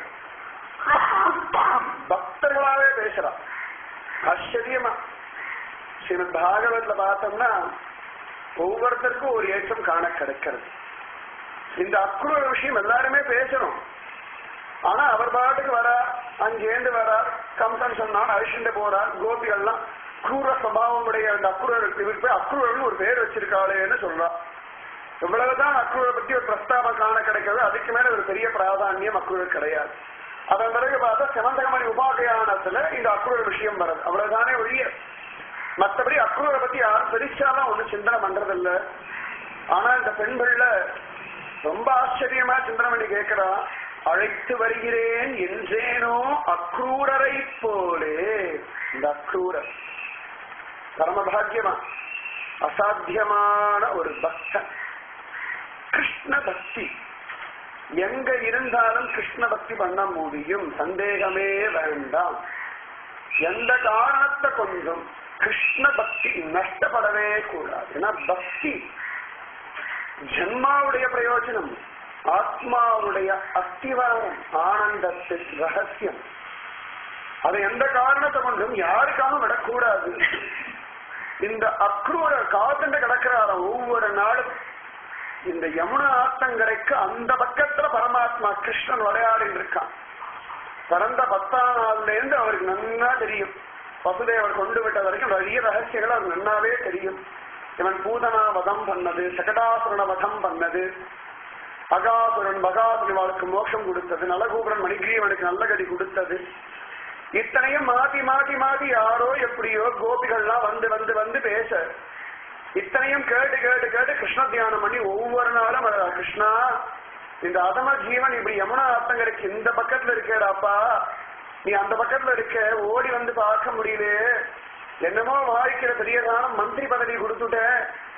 பக்தர்களாவே பேசுறா ஆச்சரியமா ஸ்ரீமத் பாகவத்ல பார்த்தோம்னா ஒவ்வொருத்தருக்கும் ஒரு ஏற்றம் காண கிடைக்கிறது இந்த அக்ரூர விஷயம் எல்லாருமே பேசணும் ஆனா அவர் பாட்டுக்கு வரார் அங்கேந்து வரார் கம்சன் சொன்னான் அழிச்சுட்டு போறார் கோபிகள்லாம் குரூர சபாவம் உடைய அந்த அக்ரூருக்கு இவருக்கு போய் அக்ரூரர்னு ஒரு பேர் வச்சிருக்காளேன்னு சொல்றா இவ்வளவுதான் அக்ரூரை பத்தி ஒரு பிரஸ்தாபம் காண கிடைக்கிறது அதுக்கு மேல ஒரு பெரிய பிராதானியம் அக்ரூர் கிடையாது அதன் பிறகு பார்த்தா சிவந்தகமணி உபாகயானத்துல இந்த அக்ரூர் விஷயம் வருது அவ்வளவுதானே ஒழிய மற்றபடி அக்ரூரை பத்தி யாரும் பெருசாலாம் ஒண்ணு சிந்தனை பண்றதில்ல ஆனா இந்த பெண்கள்ல ரொம்ப ஆச்சரியமா சிந்தனை பண்ணி கேட்கிறா அழைத்து வருகிறேன் என்றேனோ அக்ரூரரை போலே இந்த அக்ரூரர் பரமபாகியமா அசாத்தியமான ஒரு பக்தன் கிருஷ்ண பக்தி எங்க இருந்தாலும் கிருஷ்ண பக்தி பண்ண முடியும் சந்தேகமே வேண்டாம் எந்த காரணத்தை கொண்டும் கிருஷ்ண பக்தி நஷ்டப்படவே கூடாது ஏன்னா பக்தி ஜென்மாவுடைய பிரயோஜனம் ஆத்மாவுடைய அஸ்திவாரம் ஆனந்தத்தின் ரகசியம் அதை எந்த காரணத்தை கொண்டும் யாருக்காக விடக்கூடாது இந்த அக்ரூர காத்துண்டு கிடக்கிறார ஒவ்வொரு நாளும் இந்த யமுனா ஆத்தங்கரைக்கு அந்த பக்கத்துல பரமாத்மா கிருஷ்ணன் விளையாடிட்டு இருக்கான் பிறந்த பத்தாம் நாள்ல இருந்து அவருக்கு நன்னா தெரியும் வசுதேவர் கொண்டு விட்ட வரைக்கும் நிறைய ரகசியங்கள் அவருக்கு நன்னாவே தெரியும் இவன் பூதனா வதம் பண்ணது சகடாசுரன வதம் பண்ணது அகாசுரன் மகாசுரனுக்கு மோட்சம் கொடுத்தது நலகூபரன் மணிகிரீவனுக்கு நல்ல கதி கொடுத்தது இத்தனையும் மாத்தி மாத்தி மாத்தி யாரோ எப்படியோ கோபிகள்லாம் வந்து வந்து வந்து பேச இத்தனையும் கேட்டு கேட்டு கேட்டு கிருஷ்ண தியானம் பண்ணி ஒவ்வொரு நாளும் அழகா, கிருஷ்ணா இந்த அதம ஜீவன் இப்படி யமுனா ஆத்தங்கரைக்கு இந்த பக்கத்துல இருக்கேடாப்பா நீ அந்த பக்கத்துல இருக்க ஓடி வந்து பார்க்க முடியல என்னமோ வாழ்க்கையில பெரிய காலம் மந்திரி பதவி கொடுத்துட்ட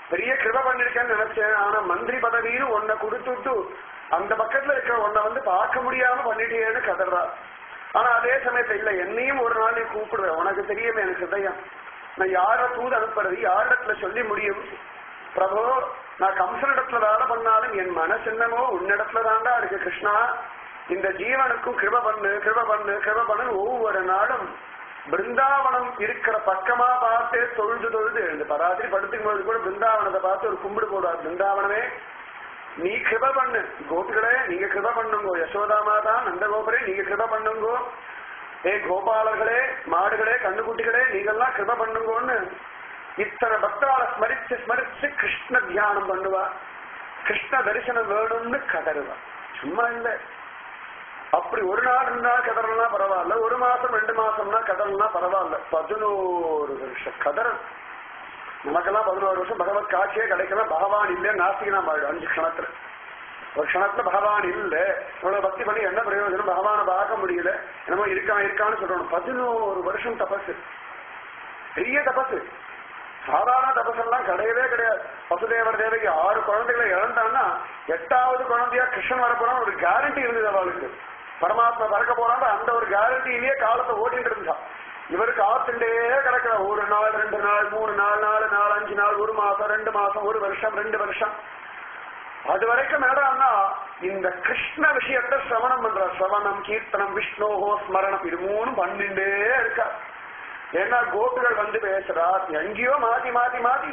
பெரிய கிருப பண்ணிருக்கேன்னு நினைச்சேன் ஆனா மந்திரி பதவின்னு ஒன்ன கொடுத்துட்டு அந்த பக்கத்துல இருக்கிற ஒன்ன வந்து பார்க்க முடியாம பண்ணிட்டேன்னு கதறா ஆனா அதே சமயத்துல இல்ல என்னையும் ஒரு நாள் நீ கூப்பிடுவேன் உனக்கு தெரியுமே எனக்கு ஹிருதயம் நான் யார தூது அனுப்புறது யாரிடத்துல சொல்லி முடியும் பிரபு நான் கம்சனிடத்துல வேலை பண்ணாலும் என் மனசு என்னமோ உன்னிடத்துல தாண்டா இருக்கு கிருஷ்ணா இந்த ஜீவனுக்கும் கிருப பண்ணு கிருப பண்ணு கிருப பண்ணு ஒவ்வொரு நாளும் பிருந்தாவனம் இருக்கிற பக்கமா பார்த்து தொழுது தொழுது எழுந்து பராத்திரி படுத்துக்கும் போது கூட பிருந்தாவனத்தை பார்த்து ஒரு கும்பிடு போடுவார் பிருந்தாவனமே நீ கிருப பண்ணு கோபிகளே நீங்க கிருப பண்ணுங்கோ யசோதா மாதா நந்தகோபுரே நீங்க கிருப பண்ணுங்கோ ஏ கோபாலர்களே மாடுகளே கண்ணுக்குட்டிகளே நீங்கெல்லாம் கிருப பண்ணுங்கோன்னு இத்தனை பக்தரால ஸ்மரிச்சு ஸ்மரிச்சு கிருஷ்ண தியானம் பண்ணுவா கிருஷ்ண தரிசனம் வேணும்னு கதறுவா சும்மா இல்ல அப்படி ஒரு நாள் ரெண்டு நாள் கதறலாம் பரவாயில்ல ஒரு மாசம் ரெண்டு மாசம்னா கதறலாம் பரவாயில்ல பதினோரு வருஷம் கதறல் நமக்கெல்லாம் பதினோரு வருஷம் பகவத் காட்சியே கிடைக்கலாம் பகவான் இல்ல நாஸ்திகனா மாறிடும் அஞ்சு க்ஷணத்துல ஒரு க்ஷணத்துல பகவான் இல்ல இவ்வளவு பக்தி பண்ணி என்ன பிரயோஜனம் பகவானை பார்க்க முடியல என்னமோ இருக்கான் இருக்கான்னு சொல்லணும் பதினோரு வருஷம் தபசு பெரிய தபசு சாதாரண தபசெல்லாம் கிடையவே கிடையாது வசுதேவர் தேவைக்கு ஆறு குழந்தைகளை இழந்தான்னா எட்டாவது குழந்தையா கிருஷ்ணன் வரப்போறான் ஒரு கேரண்டி இருந்தது அவளுக்கு பரமாத்மா பறக்க போறான் அந்த ஒரு கேரண்டியிலேயே காலத்தை ஓட்டிட்டு இருந்தா இவருக்கு ஆத்துண்டே கிடக்கிற ஒரு நாள் ரெண்டு நாள் மூணு நாள் நாலு நாள் அஞ்சு நாள் ஒரு மாசம் ரெண்டு மாசம் ஒரு வருஷம் ரெண்டு வருஷம் அது வரைக்கும் என்னடான்னா இந்த கிருஷ்ண விஷயத்த சிரவணம் பண்ற சிரவணம் கீர்த்தனம் விஷ்ணோகோ ஸ்மரணம் இது மூணும் பண்ணிண்டே இருக்கா ஏன்னா கோபிகள் வந்து பேசுறா எங்கேயோ மாத்தி மாத்தி மாத்தி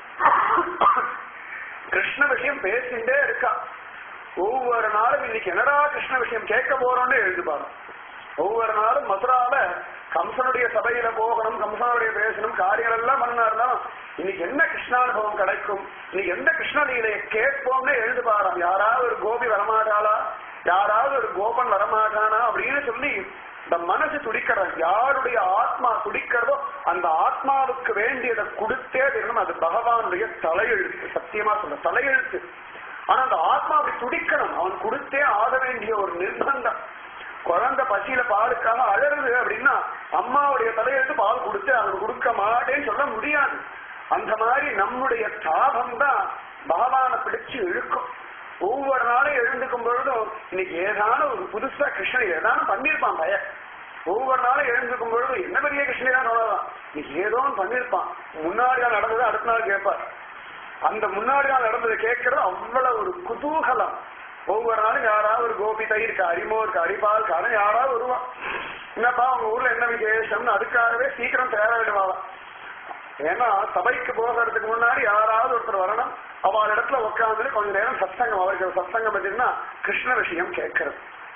கிருஷ்ண விஷயம் பேசிண்டே இருக்கா ஒவ்வொரு நாளும் இன்னைக்கு என்னடா கிருஷ்ண விஷயம் கேட்க போறோம்னு எழுதுபாரு ஒவ்வொரு நாளும் மதுரால கம்சனுடைய சபையில போகணும் கம்சனுடைய பேசணும் காரியங்கள் எல்லாம் பண்ணாருன்னா இன்னைக்கு என்ன கிருஷ்ணானுபவம் கிடைக்கும் இன்னைக்கு எந்த கிருஷ்ணலீலையை கேட்போம்னு எழுது பாராம் யாராவது ஒரு கோபி வரமாட்டாளா யாராவது ஒரு கோபன் வரமாட்டானா அப்படின்னு சொல்லி இந்த மனசு துடிக்கிறான் யாருடைய ஆத்மா துடிக்கிறதோ அந்த ஆத்மாவுக்கு வேண்டியதை கொடுத்தே தீரணும் அது பகவானுடைய தலையெழுத்து சத்தியமா சொல்ற தலையெழுத்து ஆனா அந்த ஆத்மா அப்படி துடிக்கணும் அவன் கொடுத்தே ஆக வேண்டிய ஒரு நிர்பந்தம் குழந்தை பசியில பாலுக்காக அழறுது அப்படின்னா அம்மாவுடைய தலையெழுத்து பால் கொடுத்து அவனுக்கு கொடுக்க மாட்டேன்னு சொல்ல முடியாது அந்த மாதிரி நம்முடைய தாபம் தான் பகவானை பிடிச்சு இழுக்கும் ஒவ்வொரு நாளும் எழுந்துக்கும் பொழுதும் இன்னைக்கு ஏதான ஒரு புதுசா கிருஷ்ணன் ஏதான பண்ணிருப்பான் பய ஒவ்வொரு நாளும் எழுந்துக்கும் பொழுதும் என்ன பெரிய கிருஷ்ணன் சொல்லலாம் இன்னைக்கு ஏதோ ஒண்ணு பண்ணிருப்பான் முன்னாடி நாள் நடந்தது அடுத்த நாள் கேட்பார் அந்த முன்னாடி நாள் நடந்ததை கேட்கறது அவ்வளவு ஒரு குதூகலம் ஒவ்வொரு நாளும் யாராவது ஒரு கோபி தயிர் அரிமோர் அரிபால் காரணம் யாராவது வருவான் என்னப்பா உங்க ஊர்ல என்ன விசேஷம்னு அதுக்காகவே சீக்கிரம் தேர விடுவாளாம் ஏன்னா சபைக்கு போகிறதுக்கு முன்னாடி யாராவது ஒருத்தர் வரணும் அவள் இடத்துல உட்காந்து கொஞ்ச நேரம் சத்சங்கம் அவருக்கு சத்சங்கம் பார்த்தீங்கன்னா கிருஷ்ண விஷயம் கேட்கறது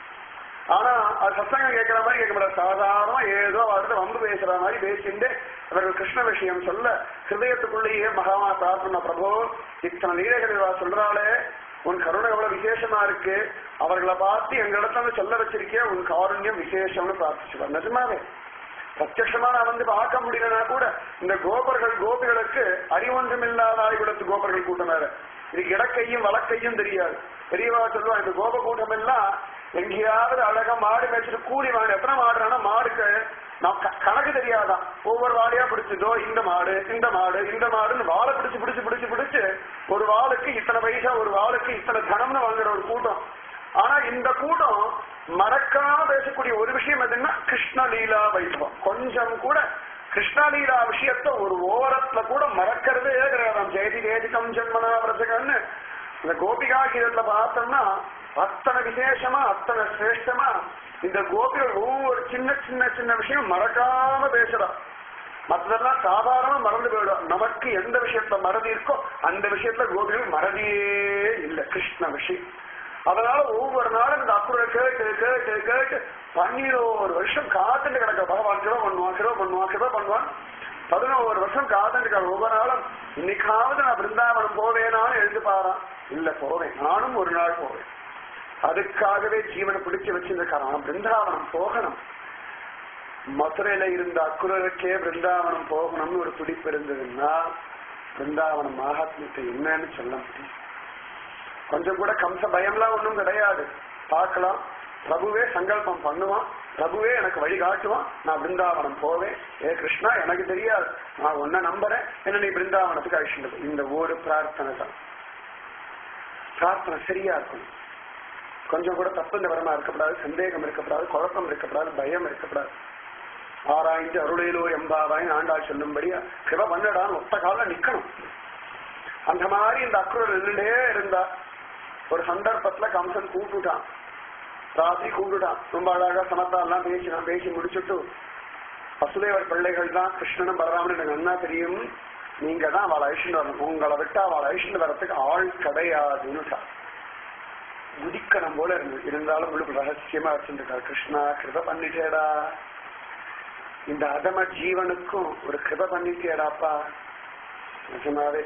ஆனா அது சத்சங்கம் கேட்கிற மாதிரி கேட்க முடியாது சாதாரணமா ஏதோ அவர்கிட்ட வம்பு பேசுற மாதிரி பேசிட்டு அவர்கள் கிருஷ்ண விஷயம் சொல்ல ஹிருதயத்துக்குள்ளேயே மகாமா பிரார்த்தனை பிரபு இத்தனை லீலைகள் இவா சொல்றாளே உன் கருணை எவ்வளவு விசேஷமா இருக்கு அவர்களை பார்த்து எங்க இடத்துல சொல்ல வச்சிருக்கே உன் காருண்யம் விசேஷம்னு பிரார்த்திச்சுவார் நிஜமாவே பிரத்யமா நான் வந்து பார்க்க முடியலனா கூட இந்த கோபர்கள் கோபிகளுக்கு அறிவொன்றுமில்லாத ஆய்வுலத்து கோபர்கள் கூட்டம் வேற இது இடக்கையும் வழக்கையும் தெரியாது பெரியவா சொல்லுவா இந்த கோப கூட்டம் எல்லாம் எங்கேயாவது அழகா மாடு மேய்ச்சிட்டு கூலி வாங்க எத்தனை மாடுறானா மாடுக்கு நான் க- கணக்கு தெரியாதான் ஒவ்வொரு வாழையா பிடிச்சதோ இந்த மாடு இந்த மாடு இந்த மாடுன்னு வாழை பிடிச்சு பிடிச்சு பிடிச்சு பிடிச்சு ஒரு வாளுக்கு இத்தனை பைசா ஒரு வாளுக்கு இத்தனை தனம்னு வாங்குற ஒரு கூட்டம் ஆனா இந்த கூட்டம் மறக்காம பேசக்கூடிய ஒரு விஷயம் எதுன்னா கிருஷ்ணலீலா வைபவம் கொஞ்சம் கூட கிருஷ்ணலீலா விஷயத்த ஒரு ஓரத்துல கூட மறக்கிறதே கிடையாது ஜெயதி வேதிகம் ஜென்மனா பிரஜகன்னு இந்த கோபிகா கீதத்துல பார்த்தோம்னா அத்தனை விசேஷமா அத்தனை சிரேஷ்டமா இந்த கோபிகள் ஒவ்வொரு சின்ன சின்ன சின்ன விஷயம் மறக்காம பேசுறா மற்றதெல்லாம் சாதாரணமா மறந்து போயிடும் நமக்கு எந்த விஷயத்துல மறதி இருக்கோ அந்த விஷயத்துல கோபிகள் மறதியே இல்லை கிருஷ்ண விஷயம் அதனால ஒவ்வொரு நாளும் இந்த அப்புறம் கேட்டு கேட்டு கேட்டு பன்னிரோரு வருஷம் காத்துட்டு கிடக்க பகவான் கிரோ பண்ணுவான் கிரோ பண்ணுவான் கிரோ பண்ணுவான் பதினோரு வருஷம் காத்துட்டு கிடக்க ஒவ்வொரு நாளும் இன்னைக்காவது நான் பிருந்தாவனம் போவேனான்னு எழுந்து பாரான் இல்ல போவேன் நானும் ஒரு நாள் போவேன் அதுக்காகவே ஜீவனை பிடிச்சு வச்சிருக்கான் பிருந்தாவனம் போகணும் மதுரையில இருந்த அக்குரருக்கே பிருந்தாவனம் போகணும்னு ஒரு துடிப்பு இருந்ததுன்னா பிருந்தாவனம் மகாத்மியத்தை என்னன்னு சொல்ல முடியும் கொஞ்சம் கூட கம்ச பயம்லாம் ஒண்ணும் கிடையாது பார்க்கலாம் பிரபுவே சங்கல்பம் பண்ணுவான் பிரபுவே எனக்கு வழிகாட்டுவான் நான் பிருந்தாவனம் போவேன் ஏ கிருஷ்ணா எனக்கு தெரியாது நான் உன்னை நம்புறேன் என்ன நீ பிருந்தாவனத்துக்கு அழிச்சுட்டு போ. இந்த ஒரு பிரார்த்தனை தான் பிரார்த்தனை சரியா இருக்கணும் கொஞ்சம் கூட தப்பு நிவரமா இருக்கக்கூடாது சந்தேகம் இருக்கக்கூடாது குழப்பம் இருக்கக்கூடாது பயம் இருக்கக்கூடாது ஆராய்ந்து அருளையிலோ எம்பாவாய் ஆண்டாள் சொல்லும்படியா கிருப பண்ணடான்னு ஒத்த கால நிக்கணும் அந்த மாதிரி இந்த அக்ரூர் நின்றுட்டே இருந்தா ஒரு சந்தர்ப்பத்துல கம்சன் கூப்பிட்டுட்டான் ராத்திரி கூப்பிட்டுட்டான் ரொம்ப அழகா சமத்தா எல்லாம் பேசினான் பேசி முடிச்சுட்டு வசுதேவர் பிள்ளைகள் தான் கிருஷ்ணனும் பலராமன் எனக்கு நன்னா தெரியும் நீங்க தான் அவளை அழிச்சுட்டு வரணும் உங்களை விட்டு அவளை அழிச்சுட்டு வரத்துக்கு ஆள் கிடையாதுன்னு குதிக்கணும் போல இருந்தது இருந்தாலும் உங்களுக்கு ரகசியமா வச்சிருக்காரு கிருஷ்ணா கிருப பண்ணிட்டேடா இந்த அதம ஜீவனுக்கும் ஒரு கிருப பண்ணிட்டேடாப்பா நிஜமாவே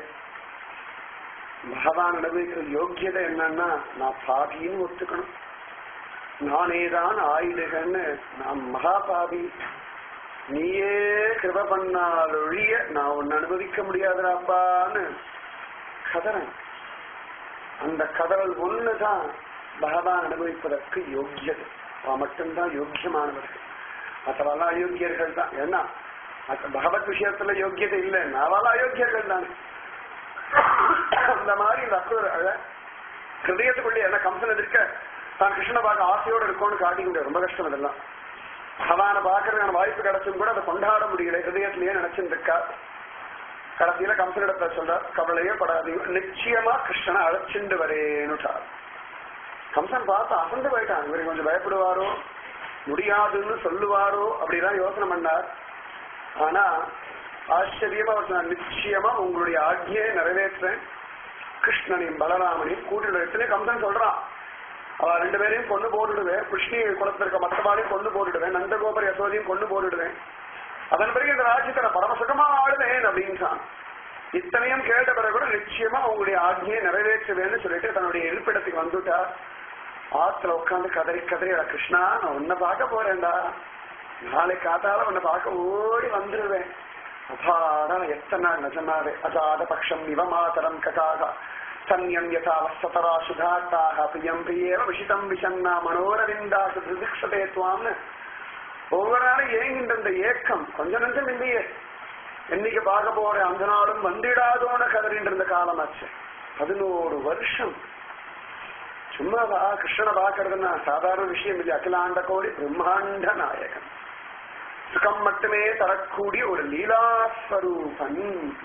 பகவான் அனுபவிக்கிற யோக்கியதை என்னன்னா நான் பாதின்னு ஒத்துக்கணும் நானேதான் ஆயுதகன்னு நான் மகாபாவி நீயே கிருப பண்ணாலொழிய நான் உன்னை அனுபவிக்க முடியாதுடாப்பான்னு கதறேன் அந்த கதறல் ஒண்ணுதான் பகவான் அனுபவிப்பதற்கு யோக்கியது அவன் மட்டும்தான் யோக்கியமானவர்கள் மற்றவெல்லாம் அயோக்கியர்கள் தான் ஏன்னா மற்ற பகவத் விஷயத்துல யோக்கியதை இல்லை அவெல்லாம் அயோக்கியர்கள் தானே அந்த மாதிரி இந்த அக்ரூர் அழ ஹிருதயத்துக்குள்ளே என்ன கம்சன் இருக்க தான் கிருஷ்ண பார்க்க ஆசையோடு இருக்கோன்னு காட்டிக்க முடியாது ரொம்ப கஷ்டம் இதெல்லாம் பகவானை பார்க்கறதுக்கான வாய்ப்பு கிடைச்சும் கூட அதை கொண்டாட முடியல ஹிருதயத்திலேயே நினைச்சுட்டு இருக்கா கடைசியில கம்சனிடத்துல சொல்றார் கவலையே படாதீங்க நிச்சயமா கிருஷ்ணனை அழைச்சிண்டு வரேன்னுட்டார் கம்சன் பார்த்து அசந்து போயிட்டான் இவர் கொஞ்சம் பயப்படுவாரோ முடியாதுன்னு சொல்லுவாரோ அப்படிதான் யோசனை பண்ணார் ஆனா ஆச்சரியமா அவர் சொன்னார், நிச்சயமா உங்களுடைய ஆக்ஞையை நிறைவேற்றேன் கிருஷ்ணனையும் பலராமனையும் கூட்டிட்டு எத்தனை கம்சன் சொல்றான் அவ ரெண்டு பேரையும் கொண்டு போட்டுடுவேன் கிருஷ்ணி குளத்துல இருக்க மற்றவாளையும் கொண்டு போட்டுடுவேன் நந்தகோபர் யசோதையும் கொண்டு போட்டுடுவேன் அதன் பிறகு இந்த ராஜ்யத்தை நான் பரமசுகமா ஆடுவேன் அப்படின்றான் இத்தனையும் கேட்ட பிறகு கூட நிச்சயமா உங்களுடைய ஆக்ஞையை நிறைவேற்றுவேன்னு சொல்லிட்டு தன்னுடைய இருப்பிடத்துக்கு வந்துட்டா ஆத்துல உட்காந்து கதறி கதறி "அட கிருஷ்ணா நான் உன்னை பார்க்க போறேன்டா நாளை காத்தால உன்னை பார்க்க ஓடி வந்துருவேன் அபாடா எத்தனை நாள் நிஜமாவே அஜாத பக்ஷம் இவ மாதரம் ககாக சன்யம் யதா வசதரா சுதாத்தாக பிரியம் பிரியேவ விஷிதம் விஷன்னா மனோரவிந்தாசு திருதிக்ஷதே துவாம்னு ஒவ்வொரு நாளும் ஏங்கின்ற இந்த ஏக்கம் கொஞ்ச நஞ்சம் இல்லையே என்னைக்கு பார்க்க போறேன் அந்த நாளும் வந்திடாதோன கதறின்ற இந்த காலமாச்சு பதினோரு வருஷம் சும்மாவா கிருஷ்ணனை பார்க்கறதுன்னா சாதாரண விஷயம் இல்லை அகிலாண்ட கோடி பிரம்மாண்ட நாயகன் சுகம் மட்டுமே தரக்கூடிய ஒரு லீலாஸ்வரூபன்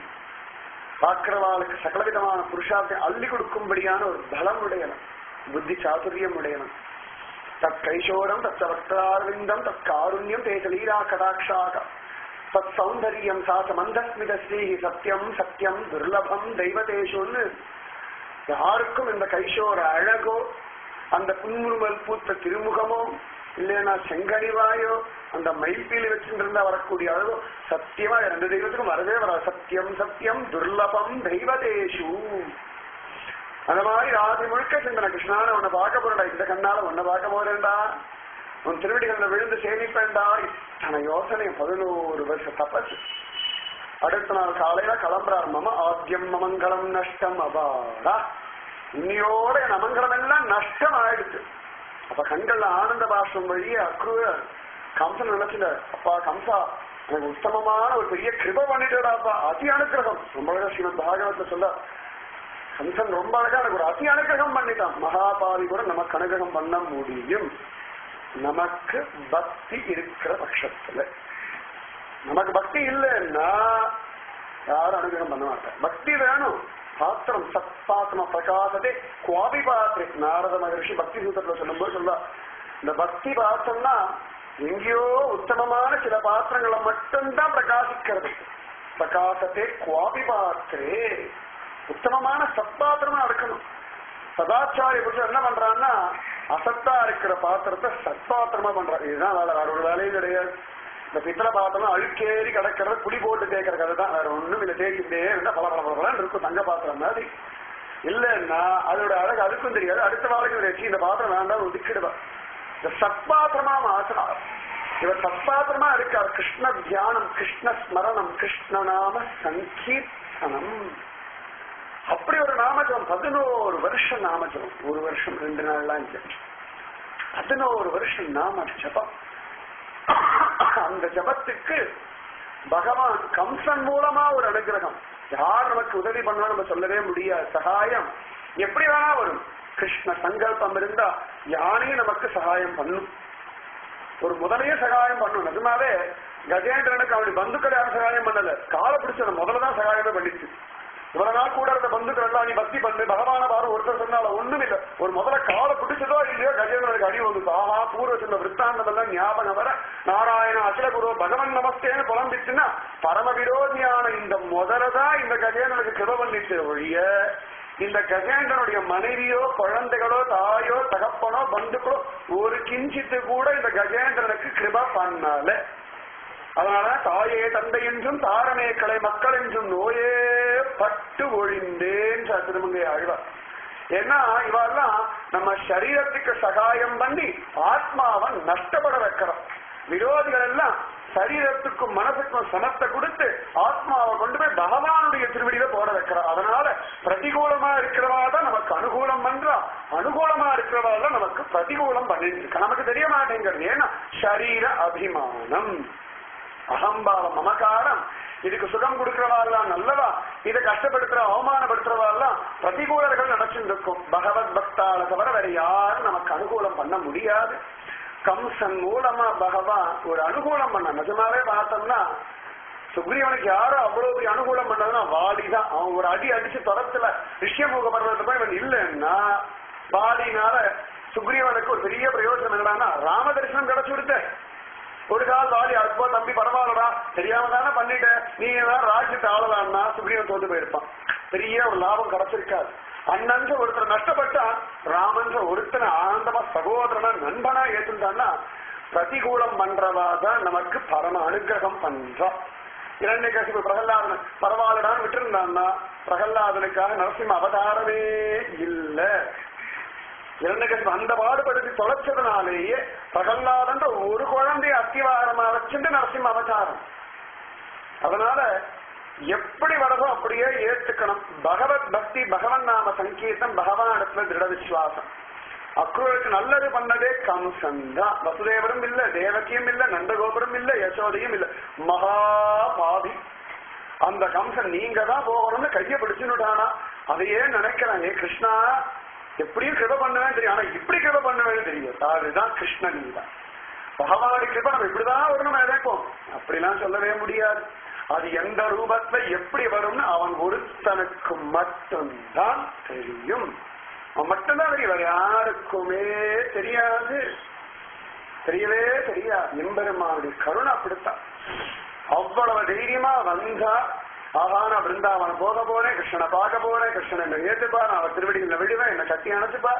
பார்க்கிறவாளுக்கு சகலவிதமான புருஷார்த்தை அள்ளி கொடுக்கும்படியான ஒரு பலம் உடையவன் புத்தி சாதுரியம் உடையவன் தத் கைசோரம் தத் வக்தாரவிந்தம் தத் காருண்யம் தேச லீலா கடாட்சாக தத் சௌந்தரியம் சாச மந்தஸ்மித ஸ்ரீஹி சத்தியம் சத்தியம் துர்லபம் தெய்வதேஷுன்னு யாருக்கும் இந்த கைஷோர அழகோ அந்த புன்முறுமல் பூத்த திருமுகமோ இல்லைன்னா செங்கனிவாயோ அந்த மைப்பீலி வச்சுருந்தா வரக்கூடிய அழகோ சத்தியமா ரெண்டு தெய்வத்துக்கும் வரவே வர சத்தியம் சத்தியம் துர்லபம் தெய்வதேஷு அந்த மாதிரி ராதி முழுக்க சிந்தன கிருஷ்ணான உன்னை பார்க்க போறேன்டா இந்த கண்ணால உன்னை பார்க்க போறேன்டா உன் திருவடிகளில் விழுந்து சேமிப்பேன்டா இத்தனை யோசனை பதினோரு வருஷ தபசு அடுத்த நாள் காலையில கிளம்புறார் மம ஆத்தியம் மமங்கலம் நஷ்டம் அபாடா இன்னையோட என் அமங்கலம் எல்லாம் நஷ்டம் ஆயிடுச்சு அப்ப கண்கள்ல ஆனந்த பாஷம் வழியே அக்ரூர கம்சன் நினைச்சுல அப்பா கம்சா எனக்கு உத்தமமான ஒரு பெரிய கிருப பண்ணிட்டுடாப்பா அதி அனுக்கிரகம் ரொம்ப அழகா ஸ்ரீமத் பாகவத்தை சொல்ல கம்சன் ரொம்ப அழகா எனக்கு ஒரு அதி அனுக்கிரகம் பண்ணிட்டான் மகாபாவி கூட நமக்கு அனுகிரகம் பண்ண முடியும் நமக்கு பக்தி இருக்கிற பட்சத்துல நமக்கு பக்தி இல்லைன்னா யாரும் அனுகிரகம் பண்ண மாட்டேன் பக்தி வேணும் பாத்திரம் சத்பாத்ம பிரகாசதே குவாபி பாத்திரை நாரத மகரிஷி பக்தி சூத்திரத்துல சொல்லும்போது சொல்ல இந்த பக்தி பாத்திரம்னா எங்கேயோ உத்தமமான சில பாத்திரங்களை மட்டும்தான் பிரகாசிக்கிறது பிரகாசத்தே குவாபி பாத்திரே உத்தமமான சத்பாத்திரமா இருக்கணும் சதாச்சாரிய புருஷன் என்ன பண்றான்னா அசத்தா இருக்கிற பாத்திரத்தை சத்பாத்திரமா பண்றான் இதுதான் வேலை வேற ஒரு வேலையும் கிடையாது இந்த பித்தளை பாத்திரம் அழுக்கேறி கிடக்கிறத புளி போட்டு தேய்க்கிற கதை தான் வேற ஒண்ணும் இல்லை தேய்க்கிட்டே இருந்தா பல பல பலன்னு இருக்கும் தங்க பாத்திரம் மாதிரி இல்லைன்னா அதோட அழகு அதுக்கும் தெரியாது அடுத்த வாழ்க்கை வச்சு இந்த பாத்திரம் வேண்டாம் ஒதுக்கிடுவா இந்த சத்பாத்திரமா மாசனா இவர் சத்பாத்திரமா இருக்கார் கிருஷ்ண தியானம் கிருஷ்ண ஸ்மரணம் கிருஷ்ண நாம சங்கீர்த்தனம் அப்படி ஒரு நாமஜபம் பதினோரு வருஷம் நாமஜபம் ஒரு வருஷம் ரெண்டு நாள்லாம் ஜெபம் பதினோரு வருஷம் நாம ஜபம் அந்த ஜபத்துக்கு பகவான் கம்சன் மூலமா ஒரு அனுகிரகம் யார் நமக்கு உதவி பண்ணா நம்ம சொல்லவே முடியாது சகாயம் எப்படி வேணா வரும் கிருஷ்ண சங்கல்பம் இருந்தா யானையும் நமக்கு சகாயம் பண்ணும் ஒரு முதலையே சகாயம் பண்ணும் நிஜமாவே கஜேந்திரனுக்கு அவனுடைய பந்துக்கள் யாரும் சகாயம் பண்ணல காலை பிடிச்சது முதல்ல தான் சகாயமே பண்ணிச்சு இவ்வளவு நாள் கூட இருந்த பந்துக்கள் எல்லாம் நீ பக்தி பண்ணு பகவான பாரு ஒருத்தர் சொன்னால ஒண்ணும் இல்ல ஒரு முதல்ல காலை பிடிச்சதோ இல்லையோ கஜேந்திரனுக்கு அடி வந்து ஆஹா பூர்வ சொன்ன விற்த்தாந்தம் எல்லாம் ஞாபகம் வர நாராயண அகில குரு பகவன் நமஸ்தேன்னு புலம்பிச்சுன்னா பரம விரோதியான இந்த முதலதான் இந்த கஜேந்திரனுக்கு கிருப பண்ணிச்சு ஒழிய இந்த கஜேந்திரனுடைய மனைவியோ குழந்தைகளோ தாயோ தகப்பனோ பந்துக்களோ ஒரு கிஞ்சித்து கூட இந்த கஜேந்திரனுக்கு கிருப பண்ணல அதனால தாயே தந்தை என்றும் தாரமே கலை மக்கள் என்றும் நோயே பட்டு ஒழிந்தேன் திருமங்கை ஆழ்வார் ஏன்னா இவெல்லாம் நம்ம சரீரத்துக்கு சகாயம் பண்ணி ஆத்மாவை நஷ்டப்பட வைக்கிறோம் விரோதிகள் எல்லாம் சரீரத்துக்கும் மனசுக்கும் சமத்தை கொடுத்து ஆத்மாவை கொண்டு போய் பகவானுடைய திருவடியில போட வைக்கிறோம் அதனால பிரதிகூலமா இருக்கிறவா தான் நமக்கு அனுகூலம் பண்றா அனுகூலமா இருக்கிறவா தான் நமக்கு பிரதிகூலம் பண்ணிட்டு இருக்கா நமக்கு தெரிய மாட்டேங்கிறது ஏன்னா சரீர அபிமானம் அகம்பாவம் மமகாரம் இதுக்கு சுகம் கொடுக்கிறவாள்லாம் நல்லவா இதை கஷ்டப்படுத்துற அவமானப்படுத்துறவாள்லாம் பிரதிகூலர்கள் நினைச்சுட்டு இருக்கும் பகவத் பக்தால தவிர வேற யாரும் நமக்கு அனுகூலம் பண்ண முடியாது கம்சன் மூலமா பகவான் ஒரு அனுகூலம் பண்ண நிஜமாவே பார்த்தோம்னா சுக்ரீவனுக்கு யாரும் அவ்வளவு பெரிய அனுகூலம் பண்ணதுன்னா வாலிதான் அவன் ஒரு அடி அடிச்சு தொடத்துல ரிஷ்யமுக பர்வத்தை போய் இவன் இல்லைன்னா வாலினால சுக்ரீவனுக்கு ஒரு பெரிய பிரயோஜனம் என்னடான்னா ராம தரிசனம் கிடைச்சு கொடுத்த ஒரு கால் வாலி அப்போ தம்பி பரவாயில்லடா தெரியாம தானே பண்ணிட்ட நீ தான் ராஜ்யத்தை ஆளலான்னா சுக்ரீவன் தோத்து போயிருப்பான் பெரிய ஒரு லாபம் கிடைச்சிருக்காது அண்ணன்ற ஒருத்தர் நஷ்டப்பட்டான் ராமன்ற ஒருத்தனை ஆனந்தமா சகோதரனா நண்பனா ஏத்துட்டான்னா பிரதிகூலம் பண்றவா தான் நமக்கு பரம அனுகிரகம் பண்றான் இரண்டை கசிப்பு பிரகலாதன் பரவாயில்லடான்னு விட்டுருந்தான்னா பிரகலாதனுக்காக நரசிம்ம அவதாரமே இல்ல இரண்டு கசிப்பு அந்த பாடுபடுத்தி தொலைச்சதுனாலேயே பிரகலாதன்ற ஒரு குழந்தைய அத்திவாரமா வச்சுட்டு நரசிம்ம அவதாரம் அதனால எப்படி வரதோ அப்படியே ஏத்துக்கணும் பகவத் பக்தி பகவன் நாம சங்கீதம் பகவான் இடத்துல திருட விசுவாசம் அக்ரூருக்கு நல்லது பண்ணதே கம்சன் தான் வசுதேவரும் இல்ல தேவகியும் இல்ல நந்தகோபுரம் இல்ல யசோதையும் இல்ல மகா பாவி அந்த கம்சன் நீங்க தான் போகணும்னு கைய பிடிச்சுட்டானா அதையே நினைக்கிறான் ஏ கிருஷ்ணா எப்படியும் கிருப பண்ணுவேன் தெரியும் ஆனா இப்படி கிருப பண்ணுவேன்னு தெரியும் அதுதான் கிருஷ்ணன் நீதான் பகவானுடைய கிருப நம்ம இப்படிதான் வரணும் நினைப்போம் அப்படிலாம் சொல்லவே முடியாது அது எந்த ரூபத்துல எப்படி வரும்னு அவன் ஒருத்தனுக்கு மட்டும்தான் தெரியும் அவன் மட்டும்தான் தெரியும் வேற யாருக்குமே தெரியாது தெரியவே தெரியாது எம்பெருமானுடைய கருணை அப்படித்தான் அவ்வளவு தைரியமா வந்தா ஆகான பிருந்தாவனம் போக போறேன் கிருஷ்ணனை பார்க்க போறேன் கிருஷ்ணன் என்ன ஏத்துப்பா நான் அவர் திருவடிகளை விடுவேன் என்ன கட்டி அணைச்சுப்பா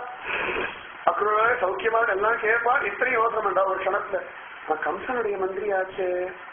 அக்ரூர சௌக்கியமா எல்லாம் கேட்பா இத்தனை யோசனை பண்றா ஒரு க்ஷணத்துல நான் கம்சனுடைய மந்திரியாச்சே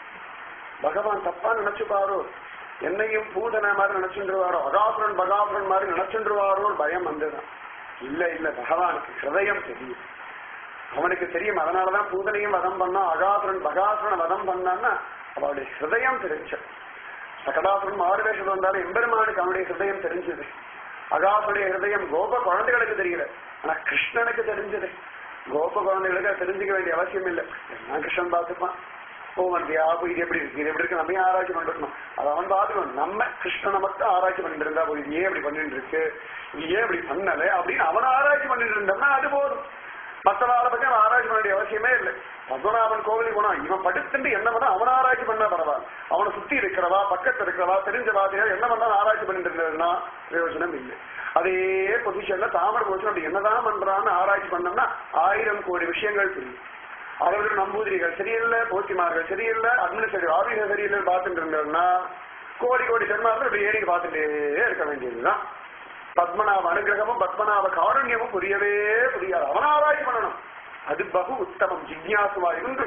பகவான் தப்பா நினைச்சு பாரோ என்னையும் பூதனை மாதிரி நினைச்சுருவாரோ அகாசுரன் பகாசுரன் மாதிரி நினைச்சுருவாரோ பயம் வந்துதான் இல்ல இல்ல பகவானுக்கு ஹிருதயம் தெரியும் அவனுக்கு தெரியும் அதனாலதான் பூதனையும் வதம் பண்ணா அகாசுரன் பகாசுரனை வதம் பண்ணான்னா அவளுடைய ஹிருதயம் தெரிஞ்ச சகடாசுரன் ஆறு வேஷம் வந்தாலும் எம்பெருமானுக்கு அவனுடைய ஹிருதயம் தெரிஞ்சது அகாசுடைய ஹிருதயம் கோப குழந்தைகளுக்கு தெரியல ஆனா கிருஷ்ணனுக்கு தெரிஞ்சது கோப குழந்தைகளுக்கு அது தெரிஞ்சுக்க வேண்டிய அவசியம் இல்லை எல்லாம் கிருஷ்ணன் பார்த்துப்பான் ஓ வந்தியா அப்போ இது எப்படி இருக்கு இது எப்படி இருக்கு நம்ம ஏன் ஆராய்ச்சி பண்ணிருக்கணும் அது அவன் பார்த்துக்கணும் நம்ம கிருஷ்ணனை மட்டும் ஆராய்ச்சி பண்ணிட்டு இருந்தா போய் இது ஏன் இப்படி பண்ணிட்டு இருக்கு இது ஏன் இப்படி பண்ணல அப்படின்னு அவன் ஆராய்ச்சி பண்ணிட்டு இருந்தோம்னா அது போதும் மற்றவாளை பத்தி அவன் ஆராய்ச்சி பண்ண வேண்டிய அவசியமே இல்லை பத்மநாபன் கோவிலுக்கு போனா இவன் படிச்சுட்டு என்ன பண்ணா அவன் ஆராய்ச்சி பண்ணா பரவாயில்ல அவனை சுத்தி இருக்கிறவா பக்கத்துல இருக்கிறவா தெரிஞ்ச வாதிகள் என்ன பண்ணா ஆராய்ச்சி பண்ணிட்டு இருந்ததுன்னா பிரயோஜனம் இல்லை அதே பொசிஷன்ல தாமரை போச்சு அப்படி என்னதான் பண்றான்னு ஆராய்ச்சி பண்ணோம்னா ஆயிரம் கோடி விஷயங்கள் தெரியும் அவர்கள் நம்பூதிரிகள் சரியில்லை போத்திமார்கள் சரியில்லை அட்மினிஸ்ட்ரேட்டிவ் ஆபீசர் சரியில்லைன்னு பார்த்துட்டு இருந்தோம்னா கோடி கோடி ஜென்மாக்கள் இப்படி ஏறி பார்த்துட்டே இருக்க வேண்டியதுதான் பத்மநாப அனுகிரகமும் பத்மநாப காருண்யமும் புரியவே புரியாது அவன் ஆராய்ச்சி பண்ணணும் அது பகு உத்தமம் ஜிக்யாசுவா இருந்து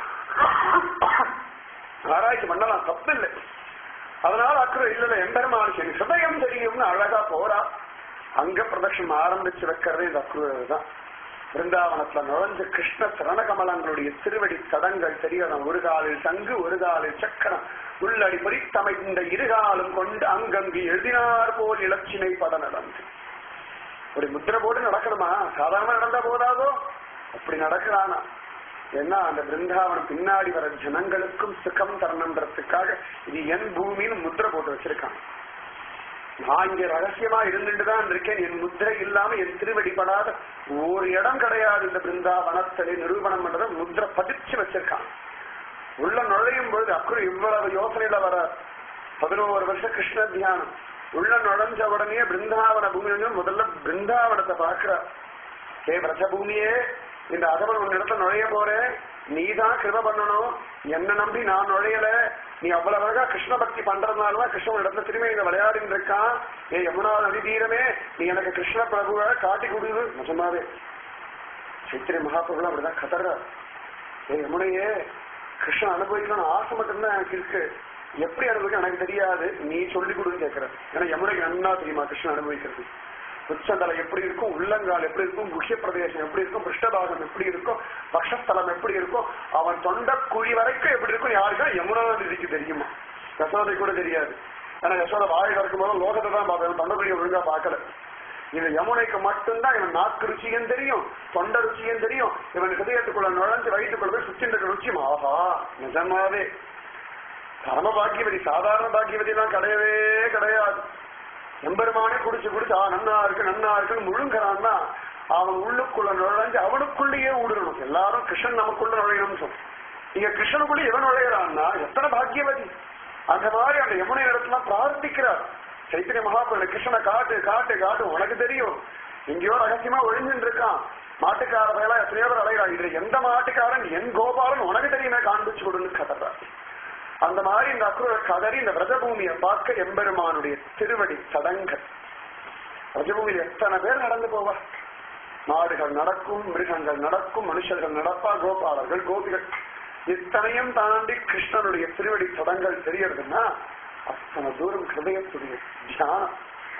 ஆராய்ச்சி பண்ணலாம் தப்பு இல்லை அதனால அக்கறை இல்ல எம்பெருமானுக்கு எனக்கு ஹிருதயம் தெரியும்னு அழகா போறா அங்க பிரதட்சணம் ஆரம்பிச்சு வைக்கிறதே இந்த அக்ரூரர் தான் பிருந்தாவனத்துல நுழைஞ்ச கிருஷ்ண சரணகமலங்களுடைய திருவடி தடங்கள் தெரியணும் ஒரு காலில் தங்கு ஒரு காலில் சக்கரம் உள்ளடி பொறித்தமைந்த இருகாலும் கொண்டு அங்கங்கு எழுதினார் போல் இலச்சினை பட நடந்து ஒரு முத்திரை போட்டு நடக்கணுமா சாதாரணமா நடந்தா போதாதோ அப்படி நடக்கிறானா ஏன்னா அந்த பிருந்தாவனம் பின்னாடி வர ஜனங்களுக்கும் சுகம் தரணுன்றதுக்காக இது என் பூமின்னு முத்திரை போட்டு வச்சிருக்கான் நான் இங்க ரகசியமா இருந்துட்டு தான் இருக்கேன் என் முத்திரை இல்லாம என் திருவடிப்படாத ஒரு இடம் கிடையாது இந்த பிருந்தாவனத்திலே நிரூபணம் பண்றத முத்திரை பதிச்சு வச்சிருக்கான் உள்ள நுழையும் பொழுது அக்குறு இவ்வளவு யோசனையில வர பதினோரு வருஷம் கிருஷ்ண தியானம் உள்ள நுழைஞ்ச உடனே பிருந்தாவன பூமி வந்து முதல்ல பிருந்தாவனத்தை பாக்குறார் ஏ பிரஜபூமியே இந்த அதவன் உன் இடத்துல நுழைய போறேன் நீதான் கிருப பண்ணணும் என்ன நம்பி நான் நுழையல நீ அவ்வளவு அழகா கிருஷ்ண பக்தி பண்றதுனாலதான் கிருஷ்ணன் இடத்துல திரும்பி இங்க விளையாடிட்டு இருக்கான் ஏ யமுனா நதி தீரமே நீ எனக்கு கிருஷ்ண பிரபுவை காட்டி கொடுது நிஜமாவே சைத்திரிய மகாபிரபுலாம் அப்படிதான் கதறார் ஏ யமுனையே கிருஷ்ணன் அனுபவிக்கணும்னு ஆசை மட்டும்தான் எனக்கு இருக்கு எப்படி அனுபவிக்க எனக்கு தெரியாது நீ சொல்லி கொடுன்னு கேட்கிற ஏன்னா யமுனைக்கு நன்னா தெரியுமா கிருஷ்ணன் அனுபவிக்கிறது உச்சந்தலை எப்படி இருக்கும் உள்ளங்கால் எப்படி இருக்கும் குஹ்ய பிரதேசம் எப்படி இருக்கும் பிருஷ்டபாகம் எப்படி இருக்கும் பக்ஷஸ்தலம் எப்படி இருக்கும் அவன் தொண்ட குழி வரைக்கும் எப்படி இருக்கும் யாருக்கா யமுனா நதிக்கு தெரியுமா யசோதை கூட தெரியாது ஏன்னா யசோதை வாய் வரைக்கும் போது லோகத்தை தான் பார்ப்பேன் தொண்ட குழியை ஒழுங்கா பார்க்கல இது யமுனைக்கு மட்டும்தான் இவன் நாக்கு ருச்சியும் தெரியும் தொண்ட ருச்சியும் தெரியும் இவன் ஹிருதயத்துக்குள்ள நுழைஞ்சு வயிற்றுக்குள்ள போய் சுத்தி இருக்கிற ருச்சியும் ஆஹா நிஜமாவே பரம பாக்கியவதி சாதாரண பாக்கியவதி எல்லாம் கிடையவே கிடையாது எம்பெருமானே குடிச்சு குடிச்சு ஆ நன்னா இருக்கு நன்னா இருக்குன்னு முழுங்குறான்னா அவன் உள்ளுக்குள்ள நுழைஞ்சு அவனுக்குள்ளேயே ஊடுறணும் எல்லாரும் கிருஷ்ணன் நமக்குள்ள நுழையணும்னு சொல்லும் இங்க கிருஷ்ணனுக்குள்ள இவன் நுழையிறான்னா எத்தனை பாக்கியவதி அந்த மாதிரி அந்த யமுனை இடத்துல பிரார்த்திக்கிறார் சைத்தன்ய மகாபிரபு கிருஷ்ணனை காட்டு காட்டு காட்டு உனக்கு தெரியும் எங்கேயோ ரகசியமா ஒழிஞ்சுட்டு இருக்கான் மாட்டுக்கார வேலை எத்தனையோ பேர் அலைகிறான் இதுல எந்த மாட்டுக்காரன் என் கோபாலன் உனக்கு தெரியுமே காண்பிச்சு கொடுன்னு கதறார் அந்த மாதிரி இந்த அக்ரூர கதறி இந்த விரஜபூமியை பார்க்க எம்பெருமானுடைய திருவடி தடங்கள் விரஜபூமியில் எத்தனை பேர் நடந்து போவா மாடுகள் நடக்கும் மிருகங்கள் நடக்கும் மனுஷர்கள் நடப்பா கோபாலர்கள் கோபிகள் இத்தனையும் தாண்டி கிருஷ்ணனுடைய திருவடி தடங்கள் தெரியறதுன்னா அத்தனை தூரம் ஹிருதயத்துடைய தியானம்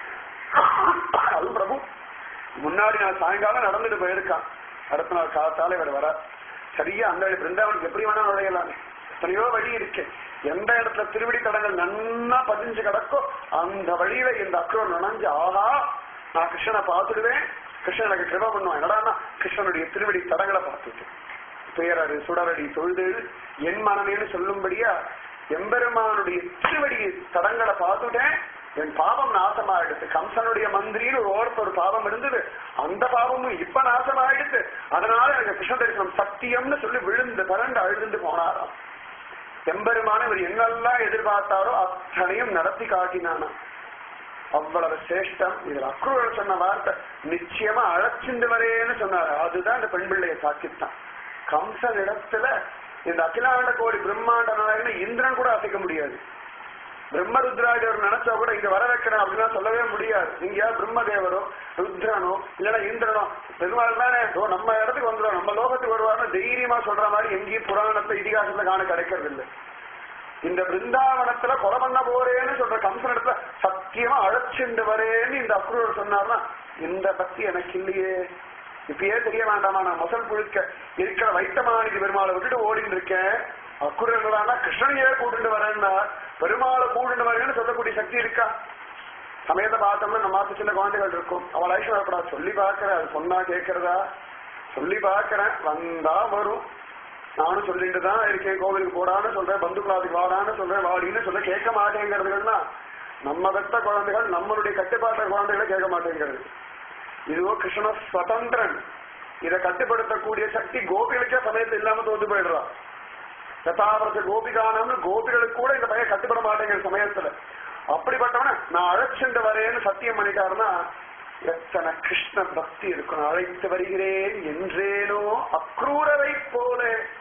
அது பிரபு முன்னாடி நான் சாயங்காலம் நடந்துட்டு போயிருக்கான் அடுத்த நாள் காத்தால இவர் வர சரியா அந்த பிருந்தாவனுக்கு எப்படி வேணா நுழையலாமே எத்தனையோ வழி இருக்கு எந்த இடத்துல திருவடி தடங்கள் நன்னா பதிஞ்சு கிடக்கோ அந்த வழியில இந்த அக்ரோர் நுழைஞ்சு ஆஹா நான் கிருஷ்ணனை பார்த்துடுவேன் கிருஷ்ணன் எனக்கு கிருப பண்ணுவான் என்னடா கிருஷ்ணனுடைய திருவடி தடங்களை பார்த்துட்டு துயரடு சுடரடி தொழுது என் மனமேன்னு சொல்லும்படியா எம்பெருமானுடைய திருவடி தடங்களை பார்த்துட்டேன் என் பாவம் நாசமாயிடுச்சு கம்சனுடைய மந்திரின்னு ஒரு ஓரத்து ஒரு பாவம் இருந்தது அந்த பாவமும் இப்ப நாசமாயிடுச்சு அதனால எனக்கு கிருஷ்ண தரிசனம் சத்தியம்னு சொல்லி விழுந்து பரண்டு அழுந்து போனாராம் எம்பெருமான இவர் என்னெல்லாம் எதிர்பார்த்தாரோ அத்தனையும் நடத்தி காட்டினானா அவ்வளவு சிரேஷ்டம் இதுல அக்ரூரர் சொன்ன வார்த்தை நிச்சயமா அழைச்சிண்டு வரேன்னு சொன்னாரு அதுதான் இந்த பெண் பிள்ளையை சாக்கித்தான் கம்சன் இடத்துல இந்த அகிலாண்ட கோடி பிரம்மாண்ட நாயகனை இந்திரன் கூட அசைக்க முடியாது பிரம்மருத்ராஜர் நினைச்சா கூட இங்க வர வைக்கிறேன் அப்படின்னா சொல்லவே முடியாது இங்க பிரம்மதேவரோ ருத்ரனோ இல்லைன்னா இந்திரனோ பெருமாள் தானே ஓ நம்ம இடத்துக்கு வந்துடும் நம்ம லோகத்துக்கு வருவாருன்னு தைரியமா சொல்ற மாதிரி எங்கேயும் புராணத்தை இதிகாசத்துல காண கிடைக்கிறது இல்லை இந்த பிருந்தாவனத்துல கொலை பண்ண போறேன்னு சொல்ற கம்சன் இடத்துல சத்தியமா அழைச்சிண்டு வரேன்னு இந்த அக்ரூர் சொன்னார்னா இந்த பக்தி எனக்கு இல்லையே இப்பயே தெரிய வேண்டாமா நான் மசல் புழுக்க இருக்கிற வைத்தமானிக்கு பெருமாளை விட்டுட்டு ஓடிட்டு இருக்கேன் அக்குரங்களானா கிருஷ்ணனையே கூட்டிட்டு வரேன்னா பெருமாளை கூட்டிட்டு வரேன்னு சொல்லக்கூடிய சக்தி இருக்கா சமயத்தை பார்த்தோம்னா நம்ம மாத்து சின்ன குழந்தைகள் இருக்கும் அவள் ஐஸ்வரப்படா சொல்லி பாக்குறேன் அது சொன்னா கேட்கறதா சொல்லி பாக்குறேன் வந்தா வரும் நானும் சொல்லிட்டு தான் இருக்கேன் கோவிலுக்கு போடான்னு சொல்றேன் பந்துக்குலாதுக்கு வாடான்னு சொல்றேன் வாடின்னு சொல்ல கேட்க மாட்டேங்கிறதுன்னா நம்ம பெத்த குழந்தைகள் நம்மளுடைய கட்டுப்பாட்ட குழந்தைகளை கேட்க மாட்டேங்கிறது இதுவோ கிருஷ்ண சுதந்திரன் இதை கட்டுப்படுத்தக்கூடிய சக்தி கோபிகளுக்கே சமயத்து இல்லாம தோத்து போயிடுறா யதாவரச கோபிகானம்னு கோபிகளுக்கு கூட இந்த பையன் கட்டுப்பட மாட்டேங்கிற சமயத்துல அப்படிப்பட்டவன நான் அழைச்சிட்டு வரேன்னு சத்தியம் பண்ணிட்டாருன்னா எத்தனை கிருஷ்ண பக்தி இருக்கணும் அழைத்து வருகிறேன் என்றேனோ அக்ரூரரை போல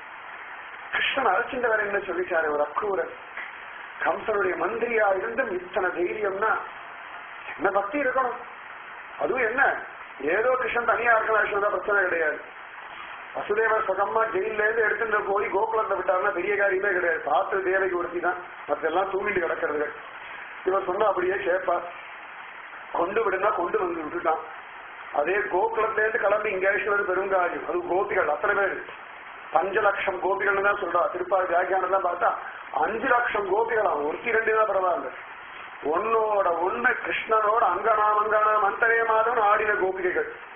கிருஷ்ணன் அழைச்சிட்டு வரேன்னு சொல்லிட்டாரு ஒரு அக்ரூரர் கம்சனுடைய மந்திரியா இருந்தும் இத்தனை தைரியம்னா என்ன பக்தி இருக்கணும் அதுவும் என்ன ஏதோ கிருஷ்ணன் தனியா இருக்கலாம் கிருஷ்ணன் பிரச்சனை கிடையாது வசுதேவர் சுகமா ஜெயில இருந்து எடுத்துட்டு போய் கோகுலத்தை விட்டாருன்னா பெரிய காரியமே கிடையாது பார்த்து தேவைக்கு ஒருத்தி தான் மற்றெல்லாம் தூங்கிட்டு கிடக்கிறது இவர் சொன்னா அப்படியே கேட்பா கொண்டு விடுனா கொண்டு வந்து விட்டுட்டான் அதே கோகுலத்துல இருந்து கிளம்பி இங்க அழிச்சுவது பெருங்காரியம் அது கோபிகள் அத்தனை பேர் பஞ்ச லட்சம் கோபிகள்னு தான் சொல்றா திருப்பாதி வியாக்கியானம் தான் பார்த்தா அஞ்சு லட்சம் கோபிகளா ஒருத்தி ரெண்டு தான் பரவாயில்ல ஒன்னோட ஒண்ணு கிருஷ்ணனோட அங்கனாம் அங்கனாம் அந்தரே மாதம் ஆடின கோபிகைகள்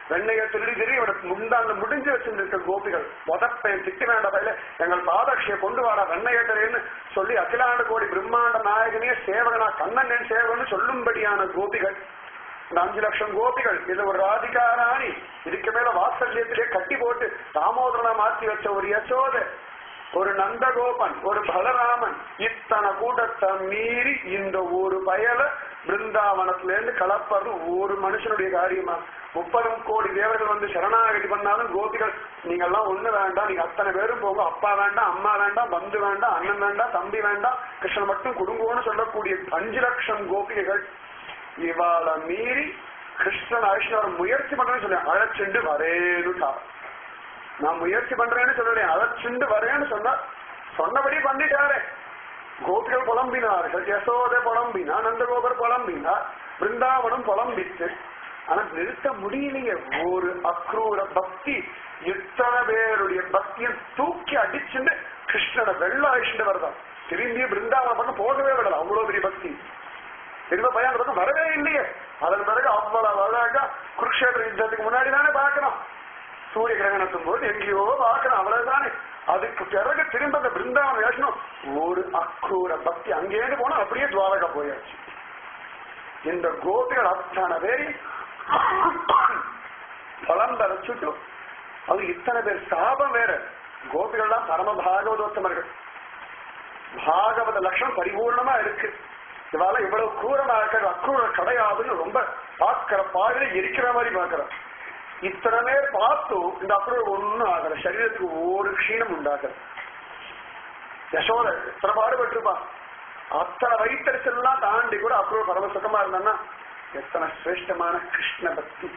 வெண்ணைய திருடி திருடி இவனை முந்தாங்க முடிஞ்சு வச்சிருந்திருக்க கோபிகள் முதப்பையன் திட்டி வேண்ட பயில எங்கள் பாதக்ஷிய கொண்டு வாடா வெண்ணையட்டரேன்னு சொல்லி அகிலாண்ட கோடி பிரம்மாண்ட நாயகனே சேவகனா கண்ணன் சேவகன்னு சொல்லும்படியான கோபிகள் இந்த அஞ்சு லட்சம் கோபிகள் இது ஒரு ராதிகா ராணி இதுக்கு மேல வாத்சல்யத்திலே கட்டி போட்டு தாமோதரனா மாத்தி வச்ச ஒரு யசோதை ஒரு நந்தகோபன் ஒரு பலராமன் இத்தனை கூட்டத்தை மீறி இந்த ஒரு பயல பிருந்தாவனத்துல இருந்து கலப்பது ஒரு மனுஷனுடைய காரியமா முப்பதும் கோடி தேவர்கள் வந்து சரணாகதி பண்ணாலும் கோபிகள் நீங்க எல்லாம் ஒண்ணு வேண்டாம் நீங்க அத்தனை பேரும் போங்க அப்பா வேண்டாம் அம்மா வேண்டாம் பந்து வேண்டாம் அண்ணன் வேண்டாம் தம்பி வேண்டாம் கிருஷ்ணன் மட்டும் குடும்பம்னு சொல்லக்கூடிய அஞ்சு லட்சம் கோபிகைகள் இவாளை மீறி கிருஷ்ணன் அழைச்சிட்டு முயற்சி பண்றேன்னு சொல்லி அழைச்சிண்டு வரேன்னு நான் முயற்சி பண்றேன்னு சொல்லலையே அழைச்சிண்டு வரேன்னு சொன்னா சொன்னபடி பண்ணிட்டாரே கோபிகள் புலம்பினார்கள் யசோதை புலம்பினா நந்தகோபர் புலம்பினார் பிருந்தாவனம் புலம்பிச்சு ஆனா நிறுத்த முடியலையே ஒரு அக்ரூர பக்தி இத்தனை பேருடைய பக்தியை தூக்கி அடிச்சுட்டு கிருஷ்ணனை வெள்ள அழிச்சுட்டு வருதான் திரும்பி பிருந்தாவனம் பக்கம் போகவே விடல அவ்வளவு பெரிய பக்தி திரும்ப பையன் அந்த பக்கம் வரவே இல்லையே அதன் பிறகு அவ்வளவு அழகா குருக்ஷேத்திர யுத்தத்துக்கு முன்னாடி தானே பார்க்கணும் சூரிய கிரகணத்தும் போது எங்கேயோ பார்க்கணும் அவ்வளவுதானே அதுக்கு பிறகு திரும்ப அந்த பிருந்தாவன யோசனம் ஒரு அக்ரூர பக்தி அங்கேயிருந்து போனா அப்படியே துவாரகா போயாச்சு இந்த கோபிகள் அத்தனை பேரி பலம் தரைச்சுட்டு அது இத்தனை பேர் சாபம் வேற கோபிகள் தான் பரம பாகவதோத்தமர்கள் பாகவத லட்சணம் பரிபூர்ணமா இருக்கு இவால இவ்வளவு கூரமா இருக்கிற அக்ரூர கிடையாதுன்னு ரொம்ப பார்க்கிற பாடல எரிக்கிற மாதிரி பார்க்கிறோம் இத்தனை நேர் பார்த்தும் இந்த அக்ரூர் ஒண்ணும் ஆகல சரீரத்துக்கு ஒரு க்ஷீணம் உண்டாகல யசோத எத்தனை பாடுபட்டிருப்பா அத்தனை வயிற்றுச்செல்லாம் தாண்டி கூட அக்ரூர் பரமசுகமா இருந்தான்னா எத்தனை சிரேஷ்டமான கிருஷ்ண பக்தி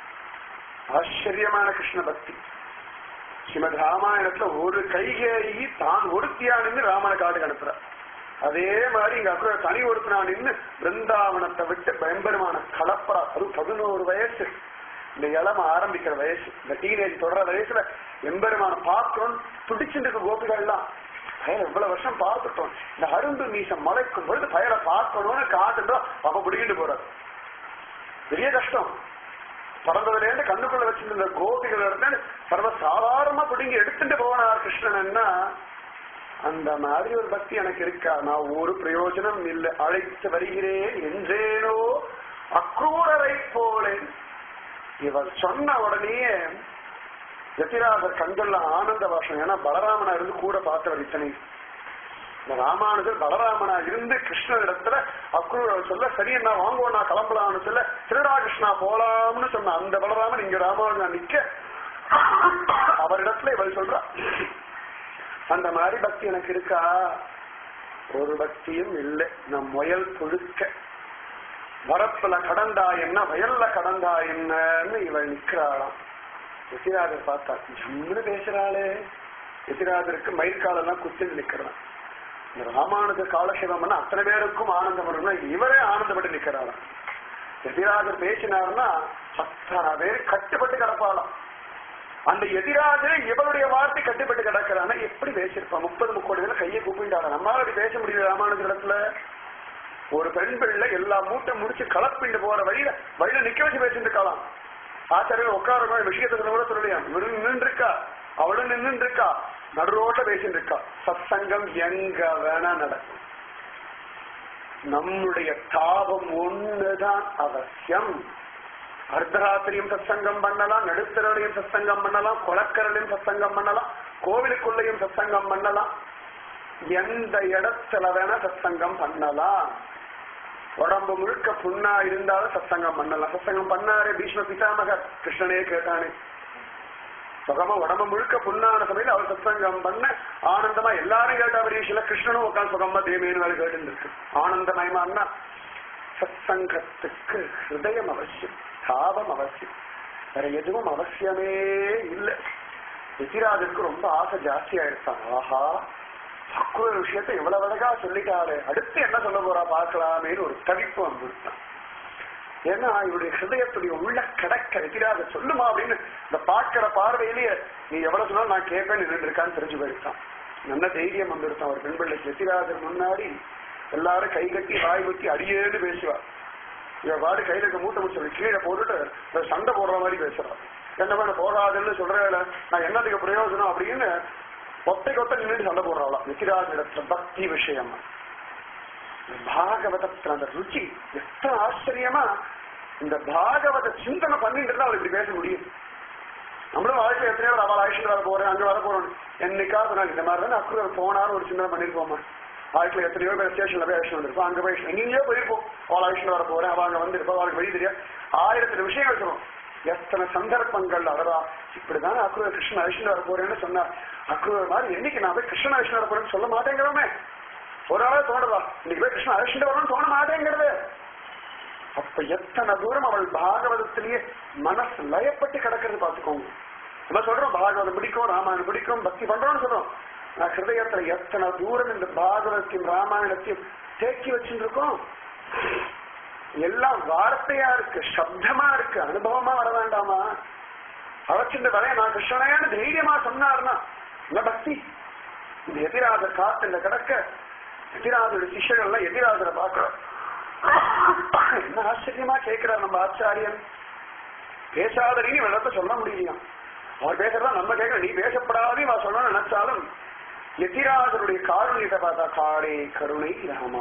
ஆச்சரியமான கிருஷ்ண பக்தி ஸ்ரீமத் ராமாயணத்துல ஒரு கைகேயி தான் ஒருத்தியா நின்று ராமனை காடு அனுப்புறார் அதே மாதிரி இங்க அக்ரூர் தனி ஒருத்தனா நின்று பிருந்தாவனத்தை விட்டு பயங்கரமான கலப்பரா அது பதினோரு வயசு இந்த இளம ஆரம்பிக்கிற வயசு இந்த டீனேஜ் தொடர வயசுல எம்பெருமான பார்க்கணும் துடிச்சுட்டு இருக்க கோபிகள்லாம் பயல இவ்வளவு வருஷம் பார்த்துட்டோம் இந்த அரும்பு மீசம் மலைக்கும் பொழுது பயலை பார்க்கணும்னு காட்டுன்றோம் அவ பிடிக்கிட்டு போறாரு பெரிய கஷ்டம் பிறந்ததுல இருந்து கண்ணுக்குள்ள வச்சிருந்த கோபிகள் இருந்து சர்வ சாதாரணமா பிடிங்கி எடுத்துட்டு போனார் கிருஷ்ணன்னா அந்த மாதிரி ஒரு பக்தி எனக்கு இருக்கா நான் ஒரு பிரயோஜனம் இல்லை அழைத்து வருகிறேன் என்றேனோ அக்ரூரரை போலேன் இவர் சொன்ன உடனேயே ஜத்திராஜர் கண்கள்ல ஆனந்த பாஷம் ஏன்னா பலராமனா இருந்து கூட பார்த்தவர் இத்தனை இந்த ராமானுஜர் பலராமனா இருந்து கிருஷ்ணனிடத்துல அக்ரூர் சொல்ல சரி என்ன வாங்குவோம் நான் கிளம்பலாம்னு சொல்ல திருடா கிருஷ்ணா போலாம்னு சொன்ன அந்த பலராமன் இங்க ராமானுஜன் நிக்க அவரிடத்துல இவள் சொல்றா அந்த மாதிரி பக்தி எனக்கு இருக்கா ஒரு பக்தியும் இல்லை நம் முயல் புழுக்க வரப்புல கடந்தா என்ன வயல்ல கடந்தா என்னன்னு இவள் நிக்கிறாளாம் எதிராஜர் பார்த்தா ஜம்முன்னு பேசுறாளே எதிராஜருக்கு மயிர்கால் எல்லாம் குத்திட்டு நிக்கிறான் இந்த ராமானுஜ காலக்ஷேபம் பண்ண அத்தனை பேருக்கும் ஆனந்தம் வரும்னா இவரே ஆனந்தப்பட்டு நிக்கிறாராம் எதிராஜர் பேசினார்னா அத்தனை பேர் கட்டுப்பட்டு கிடப்பாளாம் அந்த எதிராஜரே இவருடைய வார்த்தை கட்டுப்பட்டு கிடக்கிறானா எப்படி பேசியிருப்பா முப்பது முக்கோடி பேர் கையை கூப்பிட்டாங்க நம்மளால அப்படி பேச முடியல ராமானுஜ இடத்துல ஒரு பெண் பிள்ளை எல்லா மூட்டை முடிச்சு கலப்பிண்டு போற வழியில வழியில நிக்க வச்சு பேசிட்டு இருக்கலாம் ஆச்சாரியர் உட்கார விஷயத்தை சொல்ல கூட சொல்லலையா இவரு நின்று இருக்கா அவளும் நின்று இருக்கா நடு ரோட்ல பேசிட்டு இருக்கா சத்சங்கம் எங்க வேணா நடக்கும் நம்முடைய தாபம் ஒண்ணுதான் அவசியம் அர்த்தராத்திரியும் சத்சங்கம் பண்ணலாம் நடுத்தரலையும் சத்சங்கம் பண்ணலாம் குளக்கரலையும் சத்சங்கம் பண்ணலாம் கோவிலுக்குள்ளேயும் சத்சங்கம் பண்ணலாம் எந்த இடத்துல வேணா சத்சங்கம் பண்ணலாம் உடம்பு முழுக்க புண்ணா இருந்தாலும் சத்சங்கம் பண்ணலாம் சத்சங்கம் பண்ணாரு பீஷ்ம பிதாமகர் கிருஷ்ணனே கேட்டானே சுகமா உடம்பு முழுக்க புண்ணான சமயத்தில் அவர் சத்சங்கம் பண்ண ஆனந்தமா எல்லாரும் கேட்டா பரீட்சையில கிருஷ்ணனும் உட்காந்து சுகமா தேமேனு வேலை கேட்டு இருக்கு ஆனந்தமயமானா சத்சங்கத்துக்கு ஹிருதயம் அவசியம் தாபம் அவசியம் வேற எதுவும் அவசியமே இல்லை எதிராஜருக்கு ரொம்ப ஆசை ஜாஸ்தியா இருப்பான் ஆஹா அக்குற விஷயத்தை இவ்வளவு அழகா சொல்லிட்டாரு அடுத்து என்ன சொல்ல போறா பார்க்கலாமேன்னு ஒரு தவிப்பு வந்துருத்தான் ஏன்னா இவருடைய ஹிருதயத்துடைய உள்ள கிடக்க எதிராக சொல்லுமா அப்படின்னு இந்த பார்க்கிற பார்வையிலேயே நீ எவ்வளவு சொன்னாலும் நான் கேட்பேன் நின்று இருக்கான்னு தெரிஞ்சு போயிருக்கான் நல்ல தைரியம் வந்துருத்தான் ஒரு பெண் பிள்ளை எதிராஜர் முன்னாடி எல்லாரும் கை கட்டி வாய் குத்தி அடியேன்னு பேசுவா இவ பாடு கையில இருக்க மூட்டை முடிச்சு கீழே போட்டுட்டு ஒரு சண்டை போடுற மாதிரி பேசுறான் என்ன பண்ண போகாதுன்னு சொல்றேன் நான் என்னத்துக்கு பிரயோஜனம் அப்படின்னு ஒத்தைக்கு ஒத்த நின்றுட்டு சண்டை போடுறாளாம் நித்திராஜிடத்துல பக்தி விஷயமா பாகவதத்துல அந்த ருச்சி எத்தனை ஆச்சரியமா இந்த பாகவத சிந்தனை பண்ணிட்டு இருந்தா அவள் இப்படி பேச முடியும் நம்மளும் வாழ்க்கை எத்தனையோ அவள் ஆயுஷன் வர போறேன் அங்க வர போறோம் என்னைக்காவது நான் இந்த மாதிரி தானே அக்குறவர் போனாலும் ஒரு சிந்தனை பண்ணிருப்போமா வாழ்க்கையில எத்தனையோ பேர் ஸ்டேஷன்ல போய் ஆயுஷன் வந்திருப்போம் அங்க போய் எங்கேயோ போயிருப்போம் அவள் ஆயுஷன் வர போறேன் அவள் அங்க வந்திருப்பா அவளுக்கு வழி தெரியாது ஆயிரத்துல விஷயங்கள் சொல்லுவோம் எத்தனை சந்தர்ப்பங்கள் அவரா இப்படிதான் அக்ரூர் கிருஷ்ணன் அழிச்சுட்டு வர போறேன்னு சொன்னார் அக்ரூர் மாதிரி என்னைக்கு நான் போய் கிருஷ்ணன் அழிச்சுட்டு வர போறேன்னு சொல்ல மாட்டேங்கிறோமே ஒரு நாள் தோணுதா இன்னைக்கு போய் கிருஷ்ணன் அழிச்சுட்டு வரணும்னு தோண மாட்டேங்கிறது அப்ப எத்தனை தூரம் அவள் பாகவதத்திலேயே மனசு லயப்பட்டு கிடக்கிறது பார்த்துக்கோங்க நம்ம சொல்றோம் பாகவதம் பிடிக்கும் ராமாயணம் பிடிக்கும் பக்தி பண்றோம்னு சொல்றோம் நான் ஹிருதயத்துல எத்தனை தூரம் இந்த பாகவதத்தையும் ராமாயணத்தையும் தேக்கி வச்சுருக்கோம் எல்லாம் வார்த்தையா இருக்கு சப்தமா இருக்கு அனுபவமா வர வேண்டாமா அவச்சிந்த வரைய நான் கிருஷ்ணனையான்னு தைரியமா சொன்னார்னா என்ன பக்தி இந்த எதிராஜர் காத்து இந்த கிடக்க எதிராஜருடைய சிஷ்யர்கள்லாம் எதிராஜரை பார்க்கிறோம் என்ன ஆச்சரியமா கேட்கிறார் நம்ம ஆச்சாரியன் பேசாதடின்னு வெள்ளத்தை சொல்ல முடியலையாம் அவர் பேசுறதா நம்ம கேட்கற நீ பேசப்படாதே அவ சொல்லணும்னு நினைச்சாலும் எதிராஜருடைய காருண்யத்தை பார்த்தா காடே கருணை ராமா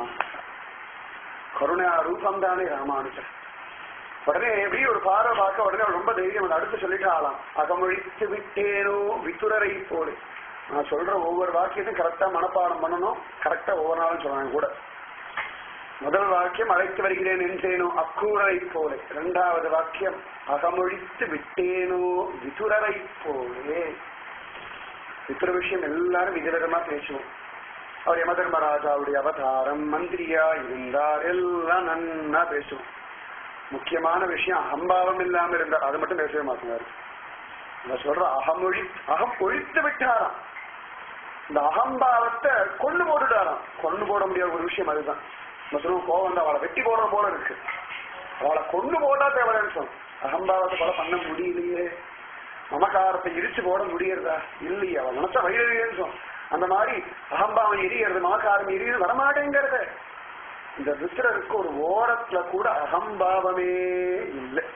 கருணா ரூபம் தானே ராமானுஜர் உடனே எப்படி ஒரு பார்வை பார்க்க உடனே அவள் ரொம்ப தைரியம் அதை அடுத்து சொல்லிட்டாலாம் அகமொழித்து விட்டேனோ வித்துரரை போலே நான் சொல்ற ஒவ்வொரு வாக்கியத்தையும் கரெக்டா மனப்பாடம் பண்ணணும் கரெக்டா ஒவ்வொரு நாளும் சொல்றாங்க கூட முதல் வாக்கியம் அழைத்து வருகிறேன் என்றேனோ அக்கூரரை போலே இரண்டாவது வாக்கியம் அகமொழித்து விட்டேனோ விதுரரை போலே வித்துர விஷயம் எல்லாரும் விதவிதமா பேசுவோம் அவர் யமதர்மராஜாவுடைய அவதாரம் மந்திரியா இருந்தார் எல்லாம் நன்னா பேசுவோம் முக்கியமான விஷயம் அகம்பாவம் இல்லாம இருந்தார் அதை மட்டும் பேசவே மாட்டாரு நான் சொல்ற அகமொழி அகம் ஒழித்து விட்டாராம் இந்த அகம்பாவத்தை கொண்டு போட்டுட்டாராம் கொண்டு போட முடியாத ஒரு விஷயம் அதுதான் நம்ம சொல்லுவோம் கோவம் வந்து அவளை வெட்டி போடுற போல இருக்கு அவளை கொண்டு போட்டா தேவைன்னு சொன்னோம் அகம்பாவத்தை கொலை பண்ண முடியலையே மமகாரத்தை இடிச்சு போட முடியறதா இல்லையே அவள் நினைச்சா வயிறுன்னு சொன்னோம் அந்த மாதிரி அகம்பாவம் எரியறது மமகாரம் எரியுது வரமாட்டேங்கிறது இந்த வித்திரருக்கு ஒரு ஓரத்துல கூட அகம்பாவமே இல்லை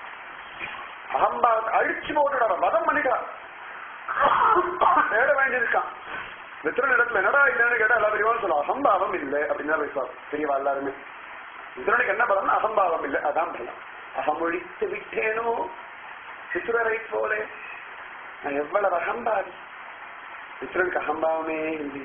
அகம்பாவத்தை அழிச்சு போட்டுடார வதம் பண்ணிட்டார் தேட வேண்டியிருக்கான் வித்திரன் இடத்துல என்னடா இல்லைன்னு கேட்டா எல்லா பெரியவாலும் சொல்லுவோம் அகம்பாவம் இல்லை அப்படின்னு தான் பேசுவார் பெரியவா எல்லாருமே வித்திரனுக்கு என்ன பலம்னா அகம்பாவம் இல்லை அதான் பலம் அகமொழித்து விட்டேனோ சித்திரரை போல நான் எவ்வளவு அகம்பாதி வித்திரனுக்கு அகம்பாவமே இல்லை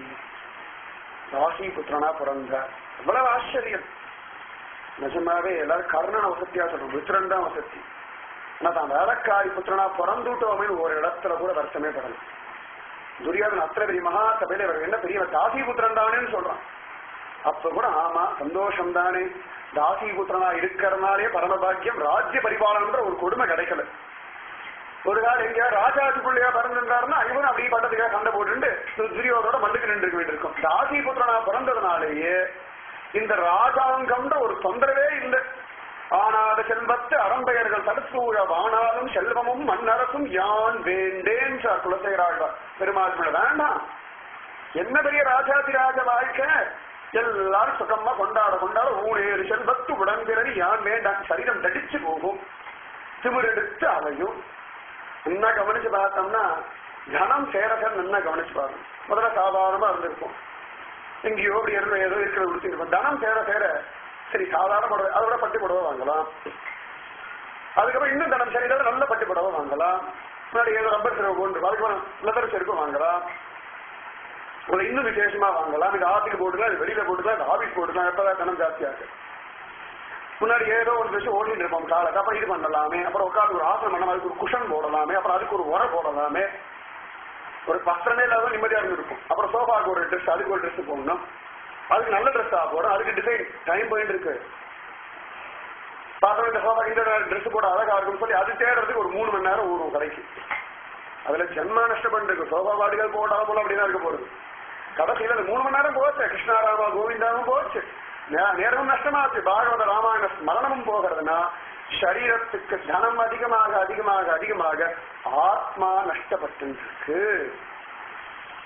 ராசி புத்திரனா பிறந்தார் எவ்வளவு ஆச்சரியம் நிஜமாவே எல்லாரும் கர்ணன் வசத்தியா சொல்றோம் வித்திரன் தான் வசதி ஆனா தான் வேலைக்காரி புத்திரனா பிறந்துட்டோமே ஒரு இடத்துல கூட வருத்தமே படல துரியோதன் அத்தனை பெரிய மகா சபையில இவர் என்ன பெரிய தாசி புத்திரன் தானேன்னு சொல்றான் அப்ப கூட ஆமா சந்தோஷம் தானே தாசி புத்திரனா இருக்கிறதுனாலே பரமபாக்கியம் ராஜ்ய பரிபாலனன்ற ஒரு கொடுமை கிடைக்கல ஒரு காலம் எங்கேயா ராஜாட்டுக்குள்ளேயா பிறந்திருந்தாருன்னா இவனும் அப்படியே பட்டத்துக்காக சண்டை போட்டு துரியோதனோட மண்ணுக்கு நின்று வேண்டியிருக்கும் தாசி புத்திரனா பிறந்ததுனாலேயே இந்த ராஜாங்கம்ன்ற ஒரு தொந்தரவே இல்லை ஆனாத செல்வத்து அறம்பெயர்கள் தடுத்தூழ வானாலும் செல்வமும் மண்ணரசும் யான் வேண்டேன் சார் குலசேகராழ்வார் பெருமாள் பிள்ளை வேண்டாம் என்ன பெரிய ராஜாதிராஜ வாழ்க்கை எல்லாரும் சுகமா கொண்டாட கொண்டாட ஊழேறு செல்வத்து உடம்பிறவி யான் வேண்டாம் சரீரம் தடிச்சு போகும் திமிரெடுத்து அலையும் என்ன கவனிச்சு பார்த்தோம்னா கனம் சேர சேர நல்லா கவனிச்சு பாருங்க முதல்ல சாதாரணமா இருந்திருக்கும் எங்கேயோ அப்படி இருந்த ஏதோ இருக்கிற உடுத்திருப்போம் தனம் சேர சேர சரி சாதாரண புடவை அதை விட பட்டு புடவை வாங்கலாம் அதுக்கப்புறம் இன்னும் தனம் சரி இல்லாத நல்ல பட்டு புடவை வாங்கலாம் முன்னாடி ஏதோ ரப்பர் செருவு கொண்டு அதுக்கப்புறம் லெதர் செருப்பு வாங்கலாம் உங்களை இன்னும் விசேஷமா வாங்கலாம் இது ஆஃபீஸ் போட்டுக்கலாம் இது வெளியில போட்டுக்கலாம் இது ஆபீஸ் போட்டுக்கலாம் எப்பதான் தனம் ஜாஸ்தியாகு முன்னாடி ஏதோ ஒரு விஷயம் ஓடிட்டு இருப்போம் காலத்தை அப்புறம் இது பண்ணலாமே அப்புறம் உட்காந்து ஒரு ஆசனம் பண்ணலாம் அதுக்கு ஒரு குஷன் போடலாமே அப்புறம் அதுக்கு ஒரு உரை போடலாமே ஒரு வஸ்திரமே இல்லாத நிம்மதியா இருந்திருக்கும் அப்புறம் சோஃபாக்கு ஒரு ட்ரெஸ் அதுக்கு ஒரு ட்ரெஸ் போடணும் அதுக்கு நல்ல ட்ரெஸ்ஸா போடும் அதுக்கு டிசைன் டைம் போயிட்டு இருக்கு பார்த்தோம் இந்த சோஃபா இந்த ட்ரெஸ் போட அழகா இருக்கும்னு சொல்லி அது தேடுறதுக்கு ஒரு மூணு மணி நேரம் ஊரும் கடைக்கு அதுல ஜென்மா நஷ்டப்பட்டு சோஃபா பாடிகள் போட்டாலும் போல அப்படிதான் இருக்க போகுது கடைசியில அந்த மூணு மணி நேரம் போச்சு கிருஷ்ணாராமா கோவிந்தாவும் போச்சு நே- நேரமும் நஷ்டமாச்சு பாகவத ராமாயண ஸ்மரணமும் போகிறதுனா சரீரத்துக்கு தனம் அதிகமாக அதிகமாக அதிகமாக ஆத்மா நஷ்டப்பட்டு இருக்கு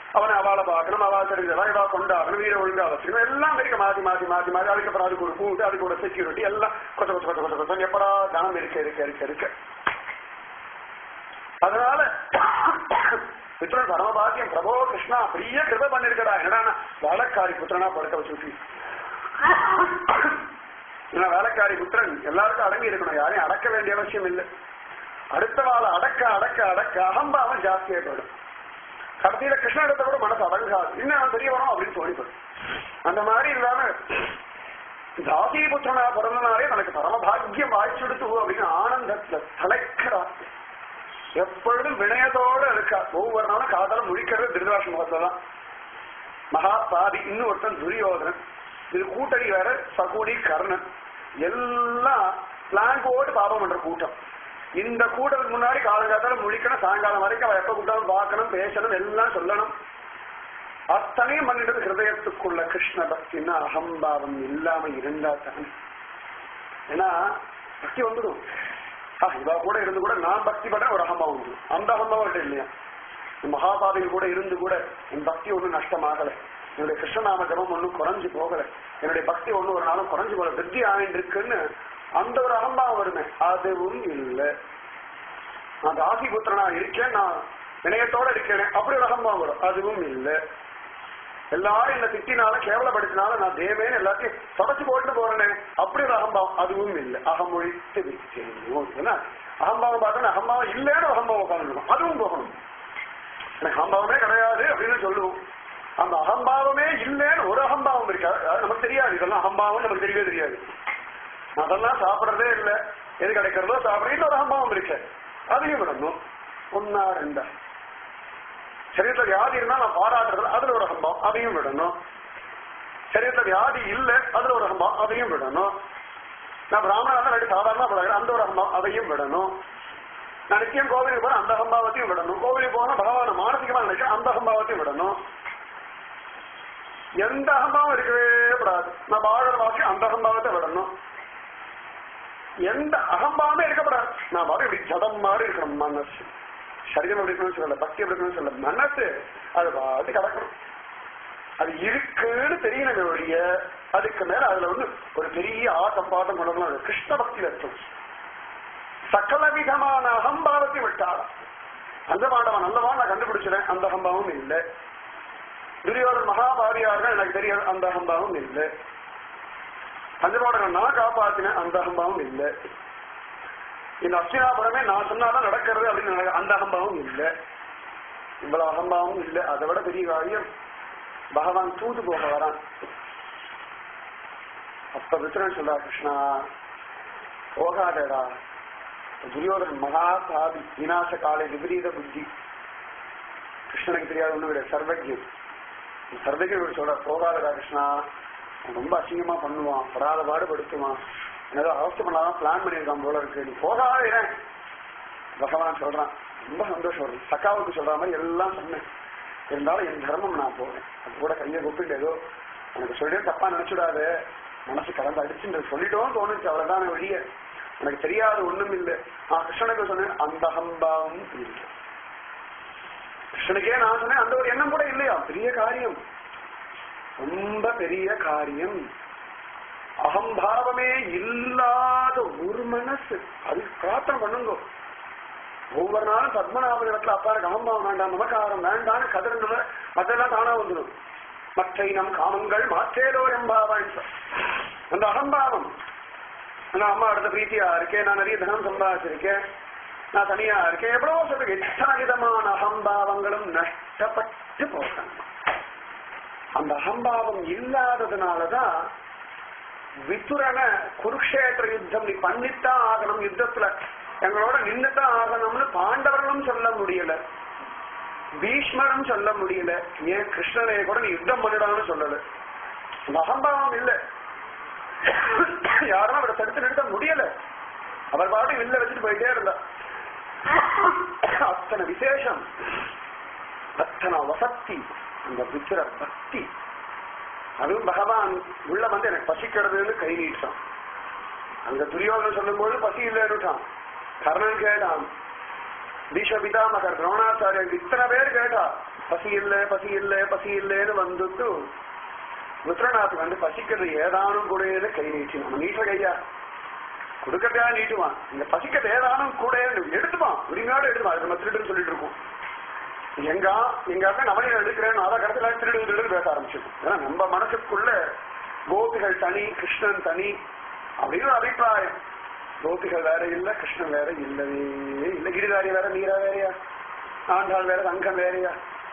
அவனை அவளை பார்க்கணும் அவளை தெரிஞ்சதெல்லாம் இவா கொண்டாடணும் வீர ஒழுங்கா வச்சுக்கணும் எல்லாம் இருக்க மாத்தி மாத்தி மாத்தி மாத்தி அதுக்கப்புறம் அதுக்கு ஒரு கூட்டு அதுக்கு ஒரு செக்யூரிட்டி எல்லாம் கொச்ச கொச்ச கொச்ச கொச்ச கொச்சம் எப்படா தனம் இருக்க இருக்க இருக்க இருக்க அதனால புத்திரன் பரமபாக்கியம் பிரபோ கிருஷ்ணா பெரிய கிருப பண்ணிருக்கடா என்னடா வேலைக்காரி புத்திரனா படுக்க வச்சு ஏன்னா வேலைக்காரி புத்திரன் எல்லாருக்கும் அடங்கி இருக்கணும் யாரையும் அடக்க வேண்டிய அவசியம் இல்லை அடுத்த வாழை அடக்க அடக்க அடக்க அகம்பாவம் ஜாஸ்தியா போயிடும் கடைசியில கிருஷ்ணனிடத்தை கூட மனசு அடங்காது இன்னும் அவன் தெரியவனும் அப்படின்னு தோணிப்படும் அந்த மாதிரி இல்லாம தாசி புத்திரனா பிறந்தனாலே தனக்கு பரமபாகியம் வாய்ச்செடுத்து அப்படின்னு ஆனந்தத்துல தலைக்கிறார் எப்பொழுதும் வினயத்தோட இருக்கா ஒவ்வொரு நாளும் காதல முழிக்கிறது திருதராஷ முகத்துல தான் மகாபாதி இன்னும் ஒருத்தன் துரியோதனன் இது கூட்டணி வேற சகுனி கர்ணன் எல்லாம் பிளான் போட்டு பாபம் பண்ற கூட்டம் இந்த கூட்டத்துக்கு முன்னாடி காலங்காத்தால முழிக்கணும் சாயங்காலம் வரைக்கும் அவன் எப்ப கூட்டாலும் பார்க்கணும் பேசணும் எல்லாம் சொல்லணும் அத்தனையும் பண்ணிட்டு ஹிருதயத்துக்குள்ள கிருஷ்ண பக்தின்னா அகம்பாவம் இல்லாம இருந்தா தானே ஏன்னா பக்தி வந்துடும் ஆ, இவா கூட இருந்து கூட நான் பக்தி பண்ண ஒரு அகம்பாவம் வந்துடும் அந்த அகம்பாவம் இல்ல இல்லையா மகாபாதையில் கூட இருந்து கூட என் பக்தி ஒன்றும் நஷ்டமாகல என்னுடைய கிருஷ்ணநாம ஜபம் ஒன்றும் குறைஞ்சு போகல என்னுடைய பக்தி ஒன்றும் ஒரு நாளும் குறைஞ்சு போகல விருத்தி ஆகிட்டு இருக்குன்னு அந்த ஒரு அகம்பாவம் வருமே அதுவும் இல்லை நான் தாசி புத்திரனா இருக்கேன் நான் வினயத்தோட இருக்கேனே அப்படி ஒரு அகம்பாவம் வரும் அதுவும் இல்லை எல்லாரும் என்ன திட்டினால கேவலப்படுத்தினால நான் தேவேன்னு எல்லாத்தையும் தொடச்சு போட்டு போறேனே அப்படி ஒரு அகம்பாவம் அதுவும் இல்லை அகமொழித்து விட்டேன் ஏன்னா அகம்பாவம் பார்த்தோன்னா அகம்பாவம் இல்லைன்னு அகம்பாவம் உட்காந்துருக்கும் அதுவும் போகணும் எனக்கு அகம்பாவமே கிடையாது அப்படின்னு சொல்லுவோம் அந்த அகம்பாவமே இல்லைன்னு ஒரு அகம்பாவம் இருக்கா அது நமக்கு தெரியாது இதெல்லாம் அகம்பாவம் நமக்கு தெரியவே தெரியாது அதெல்லாம் சாப்பிடறதே இல்லை எது கிடைக்கிறதோ சாப்பிடுறது ஒரு அகம்பாவம் இருக்கு அதையும் விடணும் ஒன்னா ரெண்டா சரீரத்துல வியாதி இருந்தா நான் பாராட்டுறது அதுல ஒரு அகம்பாவம் அதையும் விடணும் சரீரத்துல வியாதி இல்ல அதுல ஒரு அகம்பாவம் அதையும் விடணும் நான் பிராமணா தான் இல்லாட்டி சாதாரண பழகிறேன் அந்த ஒரு அகம்பாவம் அதையும் விடணும் நான் நிச்சயம் கோவிலுக்கு போனா அந்த அகம்பாவத்தையும் விடணும் கோவிலுக்கு போனா பகவான மானசிகமா நினைக்கிறேன் அந்த அகம்பாவத்தையும் விடணும் எந்த அகம்பாவம் இருக்கவே கூடாது நான் பாகர வாசி அந்த அகம்பாவத்தை விடணும் எந்த அகம்பாவமே இருக்கக்கூடாது நான் மாதிரி இப்படி ஜடம் மாதிரி இருக்கணும் மனசு சரீரம் எப்படி இருக்கணும்னு சொல்லல பக்தி எப்படி இருக்கணும்னு சொல்லல மனசு அது பாட்டு கிடக்கணும் அது இருக்குன்னு தெரியணுமே ஒழிய அதுக்கு மேல அதுல வந்து ஒரு பெரிய ஆட்டம் பாட்டம் கொண்டு கிருஷ்ண பக்தியில இருக்கும் சகல விதமான அகம்பாவத்தை விட்டாளாம் அந்த பாண்டவன் நல்லவன் நான் கண்டுபிடிச்சிட்டேன் அந்த அகம்பாவம் இல்லை துரியோதன் மகாபாரியாக எனக்கு தெரியாது அந்த அகம்பாவம் இல்லை பஞ்சபாடகன் நான் காப்பாத்தினேன் அந்த அகம்பாவம் இல்லை இந்த அஸ்தினாபுரமே நான் சொன்னாதான் நடக்கிறது அப்படின்னு நினை- அந்த அகம்பாவம் இல்லை இவ்வளவு அகம்பாவம் இல்லை அதை விட பெரிய காரியம் பகவான் தூது போக வரான் அப்ப வித்துரன் சொல்றா கிருஷ்ணா போகாதடா துரியோதன் மகா பாவி விநாச காலை விபரீத புத்தி கிருஷ்ணனுக்கு தெரியாத ஒண்ணு கிடையாது சர்வஜன் சர்வஜன் சொல்ற போகாதடா கிருஷ்ணா அவன் ரொம்ப அசிங்கமா பண்ணுவான் படாத பாடுபடுத்துவான் ஏதோ அவஸ்தை பண்ணாதான் பிளான் பண்ணியிருக்கான் போல இருக்கு நீ போகாத பகவான் சொல்றான் ரொம்ப சந்தோஷம் வருது சக்காவுக்கு சொல்ற மாதிரி எல்லாம் சொன்னேன் இருந்தாலும் என் தர்மம் நான் போறேன் அது கூட கையை கூப்பிட்டு ஏதோ உனக்கு சொல்லியே தப்பா நினைச்சுடாத மனசு கலந்து அடிச்சுட்டு சொல்லிட்டோம் தோணுச்சு அவ்வளவுதான வெளிய எனக்கு தெரியாத ஒண்ணும் இல்லை நான் கிருஷ்ணனுக்கு சொன்னேன் அந்த அகம்பாவம் இல்லை கிருஷ்ணனுக்கே நான் சொன்னேன் அந்த ஒரு எண்ணம் கூட இல்லையா பெரிய காரியம் ரொம்ப பெரிய காரியம் அகம்பாவமே இல்லாத ஒரு மனசு அது பிரார்த்தனை பண்ணுங்க ஒவ்வொரு நாளும் பத்மநாபன் இடத்துல அப்பா எனக்கு அகம்பாவம் வேண்டாம் நமக்காரம் வேண்டாம்னு கதறினவ அதெல்லாம் தானா வந்துடும் மற்ற நம் காமங்கள் மாற்றேலோ எம்பாவான் அந்த அகம்பாவம் நான் அம்மா அடுத்த பிரீத்தியா இருக்கேன் நான் நிறைய தனம் சம்பாதிச்சிருக்கேன் நான் தனியா இருக்கேன் எவ்வளவோ சொல்லுங்க எத்தனை விதமான அகம்பாவங்களும் நஷ்டப்பட்டு போகணும் அந்த அகம்பாவம் இல்லாததுனாலதான் வித்துரன குருக்ஷேத்திர யுத்தம் நீ பண்ணித்தான் ஆகணும் யுத்தத்துல எங்களோட நின்னுதான் ஆகணும்னு பாண்டவர்களும் சொல்ல முடியல பீஷ்மரும் சொல்ல முடியல ஏன் கிருஷ்ணனை கூட நீ யுத்தம் பண்ணிடான்னு சொல்லல அந்த அகம்பாவம் இல்ல யாரும் அவரை தடுத்து நிறுத்த முடியல அவர் பாட்டு வில்ல வச்சுட்டு போயிட்டே இருந்தா அத்தனை விசேஷம் அத்தனை வசத்தி அந்த விக்கிர பக்தி அதுவும் பகவான் உள்ள வந்து எனக்கு பசிக்கிறதுன்னு கை நீட்டான் அங்க துரியோதன சொல்லும்போது பசி இல்லைன்னுட்டான் கர்ணன் கேட்டான் பீஷ்ம பிதாமகர் துரோணாச்சாரியர் இத்தனை பேர் கேட்டா பசி இல்ல பசி இல்ல பசி இல்லன்னு வந்துட்டு ருத்ரநாத் வந்து பசிக்கிறது ஏதானும் கூடன்னு கை நீட்டி நம்ம நீட்டுற கையா கொடுக்கறதா நீட்டுவான் இந்த பசிக்கிறது ஏதானும் கூட எடுத்துப்பான் உரிமையோட எடுத்துப்பான் அது நம்ம திருடுன்னு சொல்லிட்டு இருக்கோம் எங்க எங்க அக்கா நவனி எடுக்கிறேன் அதை கடத்துல திருடு திருடு பேச ஆரம்பிச்சிடும் ஏன்னா நம்ம மனசுக்குள்ள கோபிகள் தனி கிருஷ்ணன் தனி அப்படின்னு ஒரு அபிப்பிராயம் கோபிகள் வேற இல்ல கிருஷ்ணன் வேற இல்லவே இல்ல கிரிதாரி வேற நீரா வேறையா ஆண்டாள் வேற அங்கம் வேறையா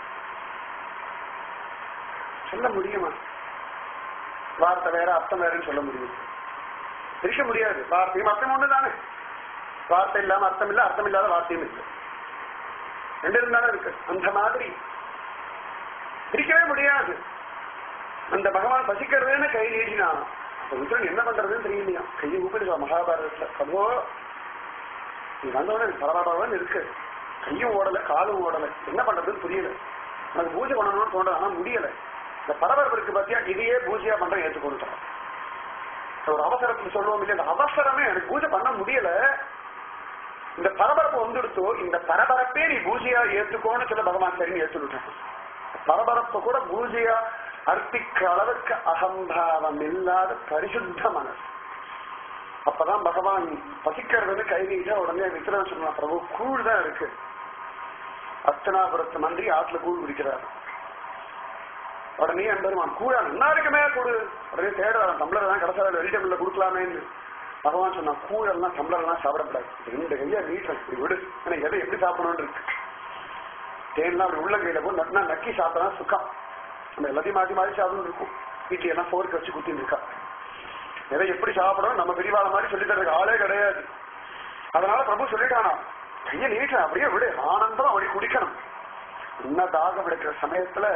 சொல்ல முடியுமா வார்த்தை வேற அர்த்தம் வேறன்னு சொல்ல முடியும் பிரிக்க முடியாது வார்த்தையும் அர்த்தம் ஒண்ணு தானே வார்த்தை இல்லாம அர்த்தம் இல்ல அர்த்தம் இல்லாத வார்த்தையும் இல்லை ரெண்டு இருந்தாலும் இருக்கு அந்த மாதிரி பிரிக்கவே முடியாது அந்த பகவான் பசிக்கிறதுன்னு கை நீட்டினான் அப்ப ருத்ரன் என்ன பண்றதுன்னு தெரியலையா கையை ஊப்பிடுவா மகாபாரதத்துல பிரபோ நீ வந்தவன பரவாயில்ல இருக்கு கையும் ஓடல காலும் ஓடல என்ன பண்றதுன்னு புரியல எனக்கு பூஜை பண்ணணும்னு தோன்ற ஆனா முடியல இந்த பரபரப்பு இருக்கு பாத்தியா இதையே பூஜையா பண்றேன் ஏற்றுக்கொண்டுட்டான் ஒரு அவசரத்துல சொல்லுவோம் இல்லையா அந்த அவசரமே எனக்கு பூஜை பண்ண முடியல இந்த பரபரப்பு வந்துடுத்தோ இந்த பரபரப்பே நீ பூஜையா ஏத்துக்கோன்னு சொல்ல பகவான் சரின்னு ஏத்துக்கிட்டான் பரபரப்பை கூட பூஜையா அர்ப்பிக்கிற அளவுக்கு அகம்பாவம் இல்லாத பரிசுத்த மனசு அப்பதான் பகவான் பசிக்கிறதுன்னு கை நீட்டா உடனே விக்ரம் சொன்னா பிரபு கூழ் தான் இருக்கு அர்ச்சனாபுரத்து மந்திரி ஆத்துல கூழ் குடிக்கிறார் உடனே அன்பருமான் கூழா நல்லா இருக்குமே கூடு உடனே தேடுறான் டம்ளர் தான் கடைசியா வெஜிடபிள்ல கொடுக்கலாமேன்னு பகவான் சொன்னா கூழெல்லாம் டம்ளர் எல்லாம் சாப்பிடக்கூடாது ரெண்டு கையா நீட்டேன் இப்படி விடு எனக்கு எதை எப்படி சாப்பிடணும்னு இருக்கு தேன்லாம் அப்படி உள்ள கையில போய் நட்டினா நக்கி சாப்பிட்டா சுக்கம் நம்ம எல்லாத்தையும் மாற்றி மாற்றி சாப்பிடணும் இருக்கும் வீட்டுல எல்லாம் ஃபோர்க்கு வச்சு குத்தின்னு இருக்கா எதை எப்படி சாப்பிடணும் நம்ம பிரிவாள மாதிரி சொல்லி தரதுக்கு ஆளே கிடையாது அதனால பிரபு சொல்லிட்டானா கையை நீட்ட அப்படியே விடு ஆனந்தம் அப்படி குடிக்கணும் என்ன தாகம் எடுக்கிற சமயத்துல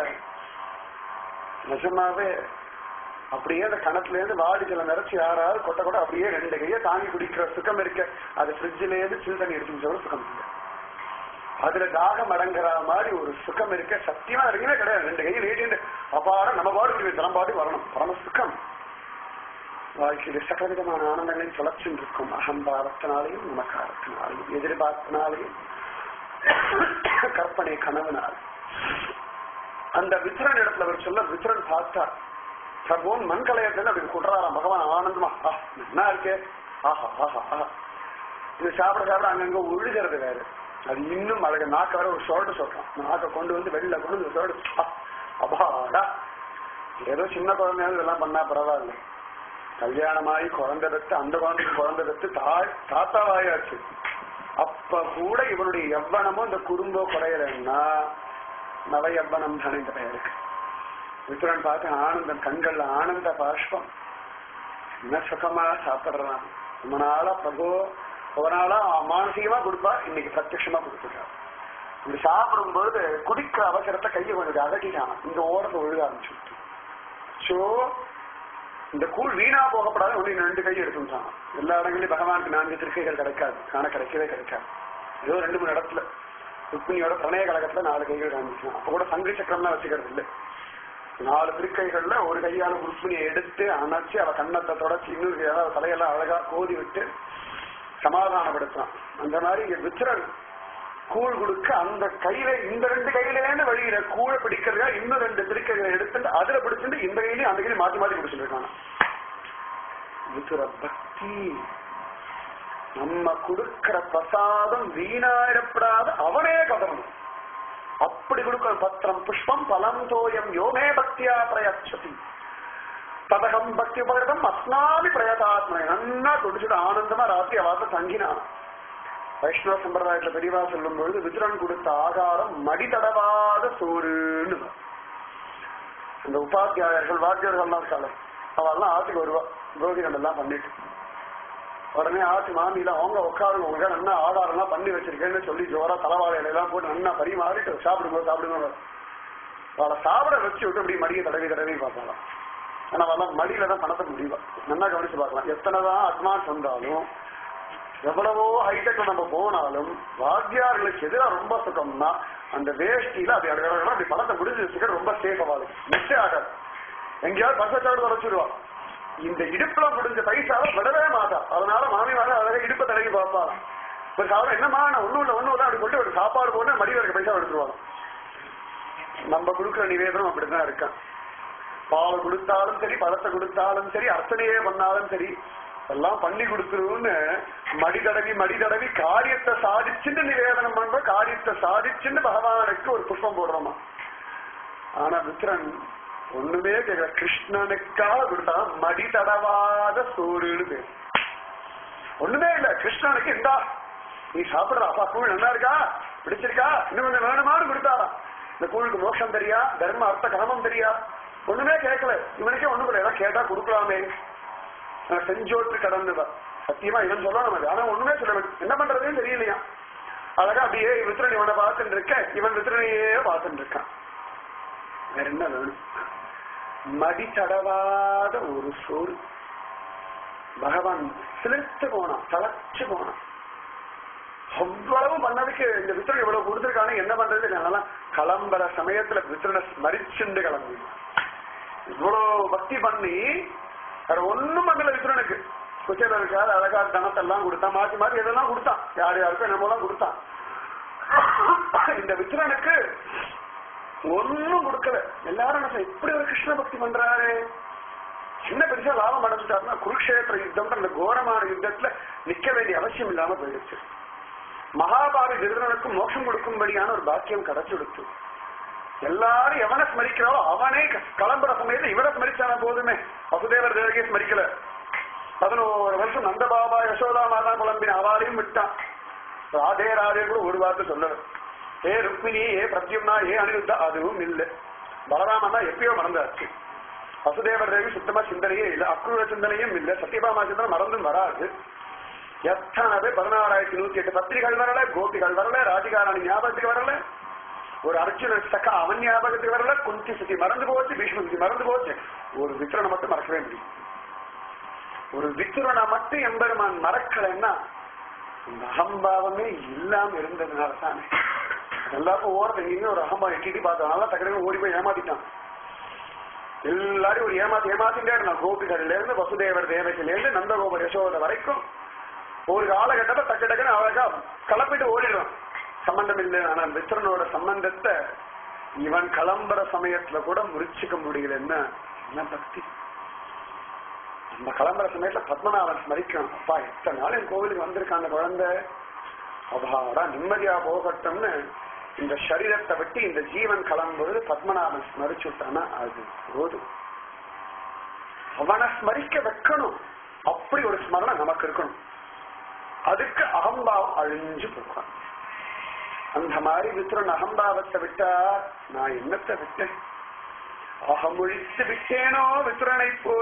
நிஜமாவே அப்படியே அந்த கணத்துல இருந்து வாடி ஜலம் நிறைச்சு யாராவது கொட்ட கொட்ட அப்படியே ரெண்டு கையை தாங்கி குடிக்கிற சுகம் இருக்க அது ஃப்ரிட்ஜில இருந்து சில் தண்ணி எடுத்து குடிச்ச சுகம் இல்லை அதுல தாகம் அடங்குற மாதிரி ஒரு சுகம் இருக்க சத்தியமா இருக்குமே கிடையாது ரெண்டு கையில் நீட்டிட்டு அப்பாட நம்ம பாடு குடி தரம் பாடு வரணும் பரம சுகம் வாழ்க்கையில சகலவிதமான ஆனந்தங்களையும் சுழற்சின்னு இருக்கும் அகம்பாவத்தினாலையும் நமக்காரத்தினாலையும் எதிர்பார்ப்பினாலையும் கற்பனை கனவுனால் அந்த வித்ரன் இடத்துல அவர் சொல்ல வித்ரன் பார்த்தார் பிரபுவன் மண் கலையத்தில் அப்படி குடுறாராம் பகவான் ஆனந்தமா ஆ என்ன இருக்கே ஆஹா ஆஹா ஆஹா இது சாப்பிட சாப்பிட அங்கங்க ஒழுகிறது வேற அது இன்னும் அழகு நாக்க வர ஒரு சோடு சொல்றான் நாக்க கொண்டு வந்து வெளில கொண்டு வந்து சோடு அபாடா ஏதோ சின்ன குழந்தையாவது இதெல்லாம் பண்ணா பரவாயில்ல கல்யாணமாயி குழந்தை பெற்று அந்த குழந்தைக்கு குழந்தை பெற்று தாய் தாத்தாவாயாச்சு அப்ப கூட இவனுடைய எவ்வனமும் இந்த குடும்ப குறையலன்னா நவ எவ்வனம் தானே இந்த பெயருக்கு விக்ரன் பார்த்து ஆனந்தம் கண்கள்ல ஆனந்த பாஷ்பம் என்ன சுகமா சாப்பிடுறான் ரொம்ப நாளா பிரபு ஒரு நாளா மானசீகமா கொடுப்பா இன்னைக்கு பிரத்யட்சமா கொடுத்துட்டான் இப்படி சாப்பிடும் பொழுது குடிக்கிற அவசரத்தை கையை கொஞ்சம் அகட்டிட்டான் இந்த ஓரத்தை ஒழுக ஆரம்பிச்சு சோ இந்த கூழ் வீணா போகப்படாத ஒண்ணு ரெண்டு கை எடுத்துட்டான் எல்லா இடங்களையும் பகவானுக்கு நான்கு திருக்கைகள் கிடைக்காது காண கிடைக்கவே கிடைக்காது ஏதோ ரெண்டு மூணு இடத்துல ருக்மிணியோட பிரணய கழகத்துல நாலு கைகள் காமிச்சான் அப்ப கூட சங்கு சக்கரம்லாம் வச்சுக்கிறது இல்லை நாலு திருக்கைகள்ல ஒரு கையால ருக்மிணியை எடுத்து அணைச்சு அவ கண்ணத்தை தொடச்சி இன்னொரு கையால அவ தலையெல்லாம் அழகா கோதி விட்டு சமாதானப்படுத்துறான் அந்த மாதிரி இங்க வித்திரன் கூழ் கொடுக்க அந்த கையில இந்த ரெண்டு கையிலேருந்து வழியில கூழ பிடிக்கிறதா இன்னும் ரெண்டு திருக்கைகளை எடுத்துட்டு அதுல பிடிச்சிட்டு இந்த கையிலையும் அந்த கையிலையும் மாத்தி மாத்தி பிடிச்சிட்டு இருக்காங்க விதுர பக்தி நம்ம கொடுக்கிற பிரசாதம் வீணாயிடப்படாத அவனே கதறணும் அப்படி கொடுக்கிற பத்திரம் புஷ்பம் பலம் தோயம் யோமே பக்தியா பிரயச்சதி ததகம் பக்தி உபகிருதம் அஸ்னாமி பிரயதாத்மனை நன்னா குடிச்சிட்டு ஆனந்தமா ராத்திரி அவாச தங்கினான் வைஷ்ணவ சம்பிரதாயத்துல பெரியவா சொல்லும் பொழுது விதுரன் கொடுத்த ஆகாரம் மடிதடவாத சோறுன்னு அந்த உபாத்தியாயர்கள் வாத்தியர்கள்லாம் இருக்காளே அவெல்லாம் ஆத்துக்கு வருவா புரோகிதம் எல்லாம் பண்ணிட்டு உடனே ஆத்து மாமியில அவங்க உட்காருங்க உங்களுக்கு நல்லா ஆகாரம்லாம் பண்ணி வச்சிருக்கேன்னு சொல்லி ஜோரா தலைவாழை இலையெல்லாம் போட்டு நல்லா பரிமாறிட்டு சாப்பிடுங்க சாப்பிடுங்க அவளை சாப்பிட வச்சு விட்டு அப்படி மடியை தடவி தடவி பார்க்கலாம் ஆனா அவெல்லாம் மடியில தான் பணத்தை முடிவா நல்லா கவனிச்சு பார்க்கலாம் எத்தனைதான் அட்வான்ஸ் வந்தாலும் எவ்வளவோ ஹைடெக்ல நம்ம போனாலும் வாத்தியார்களுக்கு எதிராக ரொம்ப சுகம்னா அந்த வேஷ்டியில அப்படி அழகாக அப்படி பணத்தை முடிஞ்சு வச்சுக்க ரொம்ப சேஃப் ஆகாது மிஸ்டே ஆகாது எங்கேயாவது பசச்சாடு தொலைச்சிடுவா இந்த இடுப்புல முடிஞ்ச பைசாவை விடவே மாட்டா அதனால மாமி மாதிரி அழகாக இடுப்பை தடவி பார்ப்பா ஒரு சாப்பிட என்னமா நான் ஒண்ணும் இல்ல ஒண்ணும் இல்ல அப்படி போட்டு ஒரு சாப்பாடு போட்டு மடியில் இருக்க பைசா எடுத்துருவாங்க நம்ம கொடுக்கிற நிவேதனம் அப்படிதான் இருக்கான் பால் கொடுத்தாலும் சரி பழத்தை கொடுத்தாலும் சரி அர்ச்சனையே பண்ணாலும் சரி எல்லாம் பண்ணி கொடுத்துருன்னு மடி தடவி மடி தடவி காரியத்தை சாதிச்சுன்னு நிவேதனம் பண்றோம் காரியத்தை சாதிச்சுன்னு பகவானுக்கு ஒரு புஷ்பம் போடுறோமா ஆனா விக்ரன் ஒண்ணுமே கேட்கல கிருஷ்ணனுக்காக கொடுத்தா மடி தடவாத சோறுன்னு பேர் ஒண்ணுமே இல்ல கிருஷ்ணனுக்கு இந்தா நீ சாப்பிடுற அப்பா கூழ் நல்லா இருக்கா பிடிச்சிருக்கா இன்னும் கொஞ்சம் வேணுமான்னு கொடுத்தாராம் இந்த கூழுக்கு மோட்சம் தெரியா தர்ம அர்த்த காமம் தெரியா ஒண்ணுமே கேட்கல இவனுக்கே ஒண்ணும் இல்லை ஏதாவது கேட்டா கொடுக்கலாமே நான் செஞ்சோட்டு கடந்துவா சத்தியமா இவன் சொல்லணும் நமக்கு ஆனா ஒண்ணுமே சொல்ல என்ன பண்றதுன்னு தெரியலையா அழகா அப்படியே வித்திரன் இவனை பார்த்துட்டு இருக்க இவன் வித்திரனையே பார்த்துட்டு இருக்கான் வேற என்ன வேணும் மடி தடவாத ஒரு சோறு பகவான் சிலிர்த்து போனான் தளச்சு போனான் அவ்வளவு பண்ணதுக்கு இந்த வித்திரன் இவ்வளவு கொடுத்திருக்கானே என்ன பண்றது நல்லா கிளம்புற சமயத்துல வித்திரனை ஸ்மரிச்சுண்டு கிளம்பி இவ்வளவு பக்தி பண்ணி வேற ஒண்ணும் பண்ணல வித்திரனுக்கு குச்சேல இருக்காது அழகா தனத்தெல்லாம் கொடுத்தான் மாத்தி மாத்தி இதெல்லாம் கொடுத்தான் யார் யாருக்கும் என்னமோலாம் கொடுத்தான் இந்த வித்திரனுக்கு ஒன்னும் கொடுக்கல எல்லாரும் என்ன செய்ய- இப்படி ஒரு கிருஷ்ண பக்தி பண்றாரு என்ன பெருசா லாபம் அடைஞ்சிட்டாருன்னா குருக்ஷேத்திர யுத்தம் அந்த கோரமான யுத்தத்துல நிக்க வேண்டிய அவசியம் இல்லாம போயிடுச்சு மகாபாரத திருதனுக்கு மோட்சம் கொடுக்கும்படியான ஒரு பாக்கியம் கிடைச்சுடுத்து எல்லாரும் எவனை ஸ்மரிக்கிறாரோ அவனே க- கிளம்புற சமயத்துல இவனை ஸ்மரிச்சான போதுமே வசுதேவர் தேவகே ஸ்மரிக்கல பதினோரு வருஷம் நந்தபாபா யசோதா மாதா குழம்பின அவாளையும் விட்டான் ராதே ராதே கூட ஒரு வார்த்தை சொல்லல ஏ ருக்மிணி ஏ பிரத்யும்னா ஏ அனிருத்தா அதுவும் இல்லை பலராமன் தான் எப்பயோ மறந்தாச்சு வசுதேவர் தேவி சுத்தமா சிந்தனையே இல்லை அக்ரூர சிந்தனையும் இல்லை சத்யபாமா சிந்தனை மறந்தும் வராது எத்தனை பேர் பதினாறாயிரத்தி நூத்தி எட்டு பத்திரிகள் வரல கோபிகள் வரல ராஜிகாராணி ஞாபகத்துக்கு வரல ஒரு அர்ஜுன சக்கா அவன் ஞாபகத்துக்கு வரல குந்தி சுத்தி மறந்து போச்சு பீஷ்ம சுத்தி மறந்து போச்சு ஒரு விக்ரனை மட்டும் மறக்கவே முடியும் ஒரு விக்ரனை மட்டும் எம்பெருமான் மறக்கலைன்னா இந்த அகம்பாவமே இல்லாம இருந்ததுனால தானே எல்லாருக்கும் ஓரத்தை எங்கேயுமே ஒரு அகம்பாவம் எட்டிட்டு பார்த்தனால டக்குனு ஓடி போய் ஏமாத்திட்டான் எல்லாரும் ஒரு ஏமாத்தி ஏமாத்திட்டே இருந்தான் கோபிகள்ல இருந்து வசுதேவர் தேவகில இருந்து நந்தகோபர் யசோத வரைக்கும் ஒரு காலகட்டத்தை டக்கு டக்குன்னு அழகா கலப்பிட்டு ஓடிடுறான் சம்பந்தம் இல்லை ஆனா மித்ரனோட சம்பந்தத்தை இவன் கிளம்புற சமயத்துல கூட முறிச்சுக்க முடியல என்ன என்ன பக்தி நம்ம கிளம்புற சமயத்துல பத்மநாபன் ஸ்மரிக்கணும் அப்பா எத்தனை நாள் என் கோவிலுக்கு வந்திருக்கான் அந்த குழந்தை அபாடா நிம்மதியா போகட்டும்னு இந்த சரீரத்தை விட்டு இந்த ஜீவன் கிளம்புறது பத்மநாபன் ஸ்மரிச்சு விட்டானா அது போதும் அவனை ஸ்மரிக்க வைக்கணும் அப்படி ஒரு ஸ்மரணை நமக்கு இருக்கணும் அதுக்கு அகம்பாவம் அழிஞ்சு போகணும் அந்த மாதிரி வித்துறன் அகம்பாவத்தை விட்டா நான் என்னத்தை விட்டேன் அகமொழித்து விட்டேனோ வித்துரனை போல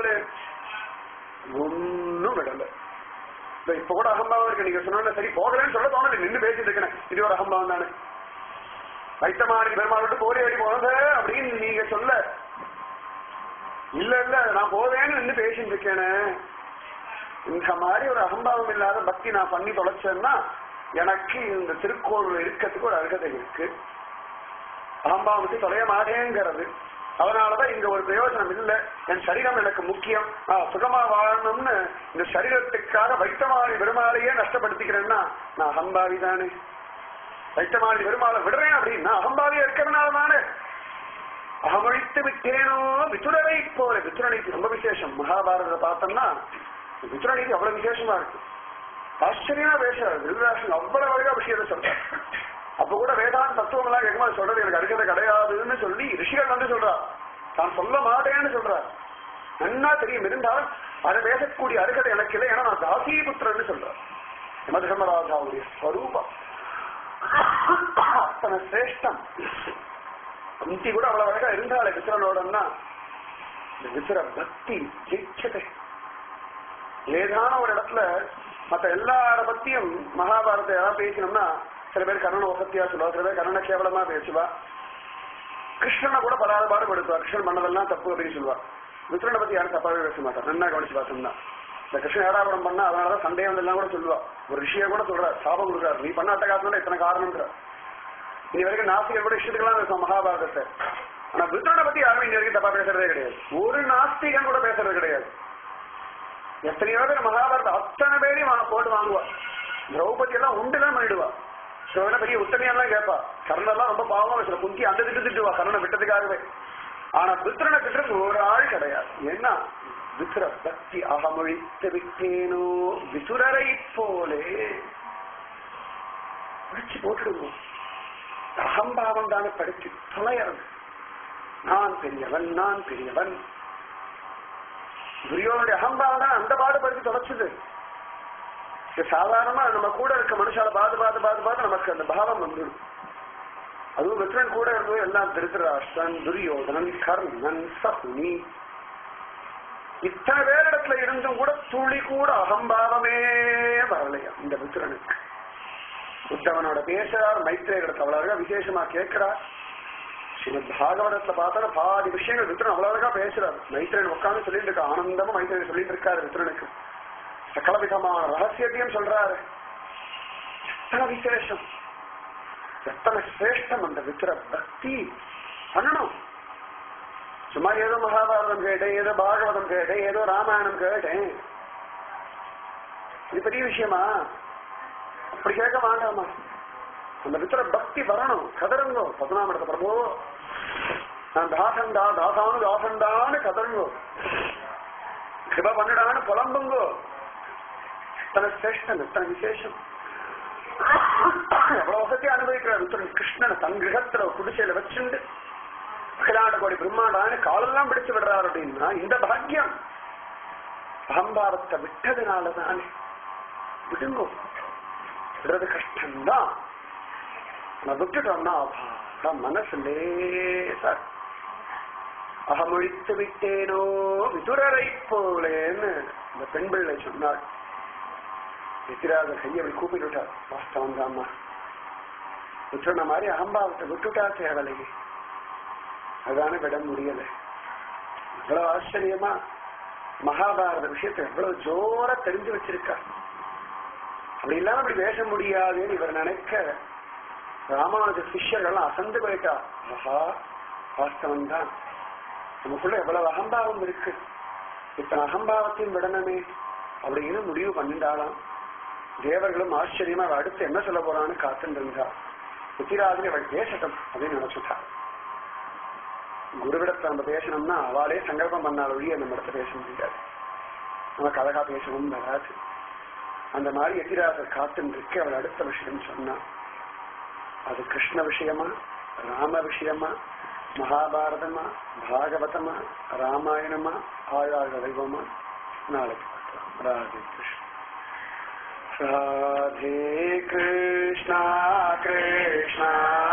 ஒன்னும் விடல இதோ இப்ப கூட அகம்பாவம் இருக்கு நீங்க சொன்ன சரி போகலன்னு சொல்ல தோணல நின்று பேசிட்டு இருக்கேன் இது ஒரு அகம்பாவம் தானே வைத்தமாரி பெருமாள் விட்டு போரி அடி போனது அப்படின்னு நீங்க சொல்ல இல்ல இல்ல நான் போவேன்னு நின்று பேசிட்டு இருக்கேனே இந்த மாதிரி ஒரு அகம்பாவம் இல்லாத பக்தி நான் பண்ணி தொலைச்சேன்னா எனக்கு இந்த திருக்கோவில் இருக்கிறதுக்கு ஒரு அருகதை இருக்கு அகம்பாவத்தை தொலைய மாட்டேங்கிறது அதனாலதான் இங்க ஒரு பிரயோஜனம் இல்ல என் சரீரம் எனக்கு முக்கியம் நான் சுகமா வாழணும்னு இந்த சரீரத்துக்காக வைத்தமாளி பெருமாளையே நஷ்டப்படுத்திக்கிறேன்னா நான் அகம்பாவி தானே வைத்தமாளி பெருமாளை விடுறேன் அப்படின்னா அகம்பாவியா இருக்கிறதுனால தானே அகமழித்து விட்டேனோ வித்துரனை போல வித்துரணிக்கு ரொம்ப விசேஷம் மகாபாரத பார்த்தோம்னா வித்துரணிக்கு அவ்வளவு விசேஷமா இருக்கு ஆச்சரியமா பேசுறாரு திருதராசன் அவ்வளவு அழகா விஷயத்தை சொல்றாரு அப்ப கூட வேதாந்த தத்துவம் எல்லாம் கேட்கும்போது சொல்றது எனக்கு அடுக்கிறது கிடையாதுன்னு சொல்லி ரிஷிகள் வந்து சொல்றா நான் சொல்ல மாட்டேன்னு சொல்றார் நன்னா தெரியும் இருந்தாலும் அதை பேசக்கூடிய அருகதை எனக்கு இல்லை ஏன்னா நான் தாசீபுத்திரன்னு சொல்றேன் யமதர்மராஜாவுடைய ஸ்வரூபம் அத்தனை சிரேஷ்டம் குந்தி கூட அவ்வளவு அழகா இருந்தாள் விசிறனோடன்னா இந்த விசிற பக்தி ஜெயிச்சதே ஏதான ஒரு இடத்துல மத்த எல்லார பத்தியும் மகாபாரத யாராவது பேசினோம்னா சில பேர் கர்ணனை வசத்தியா சொல்லுவா சில பேர் கர்ணனை கேவலமா பேசுவா கிருஷ்ணனை கூட படாத பாடுபடுத்துவா கிருஷ்ணன் பண்ணதெல்லாம் தப்பு அப்படின்னு சொல்லுவா விக்ரனை பத்தி யாரும் தப்பாவே பேச மாட்டான் நல்லா கவனிச்சு பார்த்தோம்னா இந்த கிருஷ்ணன் ஏடாபுரம் பண்ணா அதனாலதான் சந்தேகம் வந்தெல்லாம் கூட சொல்லுவா ஒரு ரிஷிய கூட சொல்ற சாபம் கொடுக்குறாரு நீ பண்ண அட்டகாசம் இத்தனை காரணம்ன்ற இனி வரைக்கும் நாஸ்திகர் கூட இஷ்டத்துக்கெல்லாம் பேசுவோம் மகாபாரதத்தை ஆனா விக்ரனை பத்தி யாரும் இங்க வரைக்கும் தப்பா பேசுறதே கிடையாது ஒரு நாஸ்திகன் கூட பேசுறது கிடையாது எத்தனையோ பேர் மகாபாரதம் அத்தனை பேரையும் வா- போட்டு வாங்குவா திரௌபதி எல்லாம் உண்டுலாம் பண்ணிடுவா சில பெரிய உத்தமையெல்லாம் கேட்பா கர்ணெல்லாம் ரொம்ப பாவமா சில குந்தி அந்த திட்டு திட்டுவா கர்ணனை விட்டதுக்காகவே ஆனா புத்திரனை திட்டுறது ஒரு ஆள் கிடையாது ஏன்னா விசுர பக்தி அகமொழித்து விட்டேனோ விசுரரை போலே அடிச்சு போட்டுடுவோம் அகம்பாவம் தானே படுத்தி தொலையறது நான் பெரியவன் நான் பெரியவன் துரியோனுடைய அகம்பாவம் தான் அந்த பாடுபடுத்தி தொலைச்சது இது சாதாரணமா நம்ம கூட இருக்க மனுஷால பாது பாது பாது பாது நமக்கு அந்த பாவம் வந்துடும் அதுவும் விக்ரன் கூட இருந்தது எல்லாம் திருத்தராஷ்டிரன் துரியோதனன் கர்ணன் சகுனி இத்தனை பேரிடத்துல இருந்தும் கூட துளி கூட அகம்பாவமே வரலையா இந்த விக்ரனுக்கு உத்தவனோட பேசுறார் மைத்ரேயர்கிட்ட அவ்வளவு அழகா விசேஷமா கேட்கிறார் ஸ்ரீமத் பாகவதத்துல பார்த்தா பாதி விஷயங்கள் விக்ரன் அவ்வளவு அழகா பேசுறாரு மைத்ரேயன் உட்காந்து சொல்லிட்டு இருக்க ஆனந்தமா மைத்ரேயன் சொல்லிட்டு இருக்காரு விக்ரனுக்கு சகல விதமான ரகசியத்தையும் சொல்றாரு எத்தனை விசேஷம் எத்தனை சிரேஷ்டம் அந்த விக்கிர பக்தி பண்ணணும் சும்மா ஏதோ மகாபாரதம் கேட்டேன் ஏதோ பாகவதம் கேட்டேன் ஏதோ ராமாயணம் கேட்டேன் இது பெரிய விஷயமா அப்படி கேட்க வேண்டாமா அந்த விக்கிர பக்தி வரணும் கதருங்கோ பதினாம் இடத்த பிரபு நான் தாசண்டா தாசானு தாசண்டான்னு கதருங்கோ கிருப பண்ணடான்னு புலம்புங்கோ எத்தனை சிரேஷ்டம் எத்தனை விசேஷம் எவ்வளவு வசதி அனுபவிக்கிறார் உத்தரன் கிருஷ்ணனை தன் கிரகத்துல ஒரு குடிசையில வச்சுண்டு அகிலாண்ட கோடி பிரம்மாண்டான்னு காலெல்லாம் பிடிச்சு விடுறாரு அப்படின்னா இந்த பாக்கியம் அகம்பாவத்தை விட்டதுனாலதானே விடுங்கோ விடுறது கஷ்டம்தான் நான் விட்டுட்டோம்னா அபாரா மனசு லேசா அகமொழித்து விட்டேனோ விதுரரை போலேன்னு இந்த பெண் பிள்ளை சொன்னாள் எத்திராக கையை அப்படி கூப்பிட்டு விட்டார் வாஸ்தவம் தாம்மா விட்டுன மாதிரி அகம்பாவத்தை விட்டுட்டா தேவலையே அதான விட முடியல இவ்வளவு ஆச்சரியமா மகாபாரத விஷயத்தை எவ்வளவு ஜோர தெரிஞ்சு வச்சிருக்கா அப்படி இல்லாம அப்படி பேச முடியாதுன்னு இவர் நினைக்க ராமானுஜ சிஷ்யர்கள்லாம் அசந்து போயிட்டா ஆஹா வாஸ்தவம் தான் நமக்குள்ள எவ்வளவு அகம்பாவம் இருக்கு இத்தனை அகம்பாவத்தையும் விடணுமே அப்படின்னு முடிவு பண்ணிட்டாலாம் தேவர்களும் ஆச்சரியமா அவ அடுத்து என்ன சொல்ல போறான்னு காத்துட்டு இருந்தா புத்திராஜினி அவள் பேசட்டும் அப்படின்னு நினைச்சுட்டா குருவிடத்தை நம்ம பேசணும்னா அவளே சங்கல்பம் பண்ணால் ஒழிய நம்ம இடத்த பேச முடியாது நமக்கு அழகா பேசவும் வராது அந்த மாதிரி எதிராஜர் காத்துன்னு இருக்கு அவள் அடுத்த விஷயம் சொன்னா அது கிருஷ்ண விஷயமா ராம விஷயமா மகாபாரதமா பாகவதமா ராமாயணமா ஆழாழ தெய்வமா நாளைக்கு பார்க்கலாம் ராதே கிருஷ்ண ராதே கிருஷ்ணா கிருஷ்ணா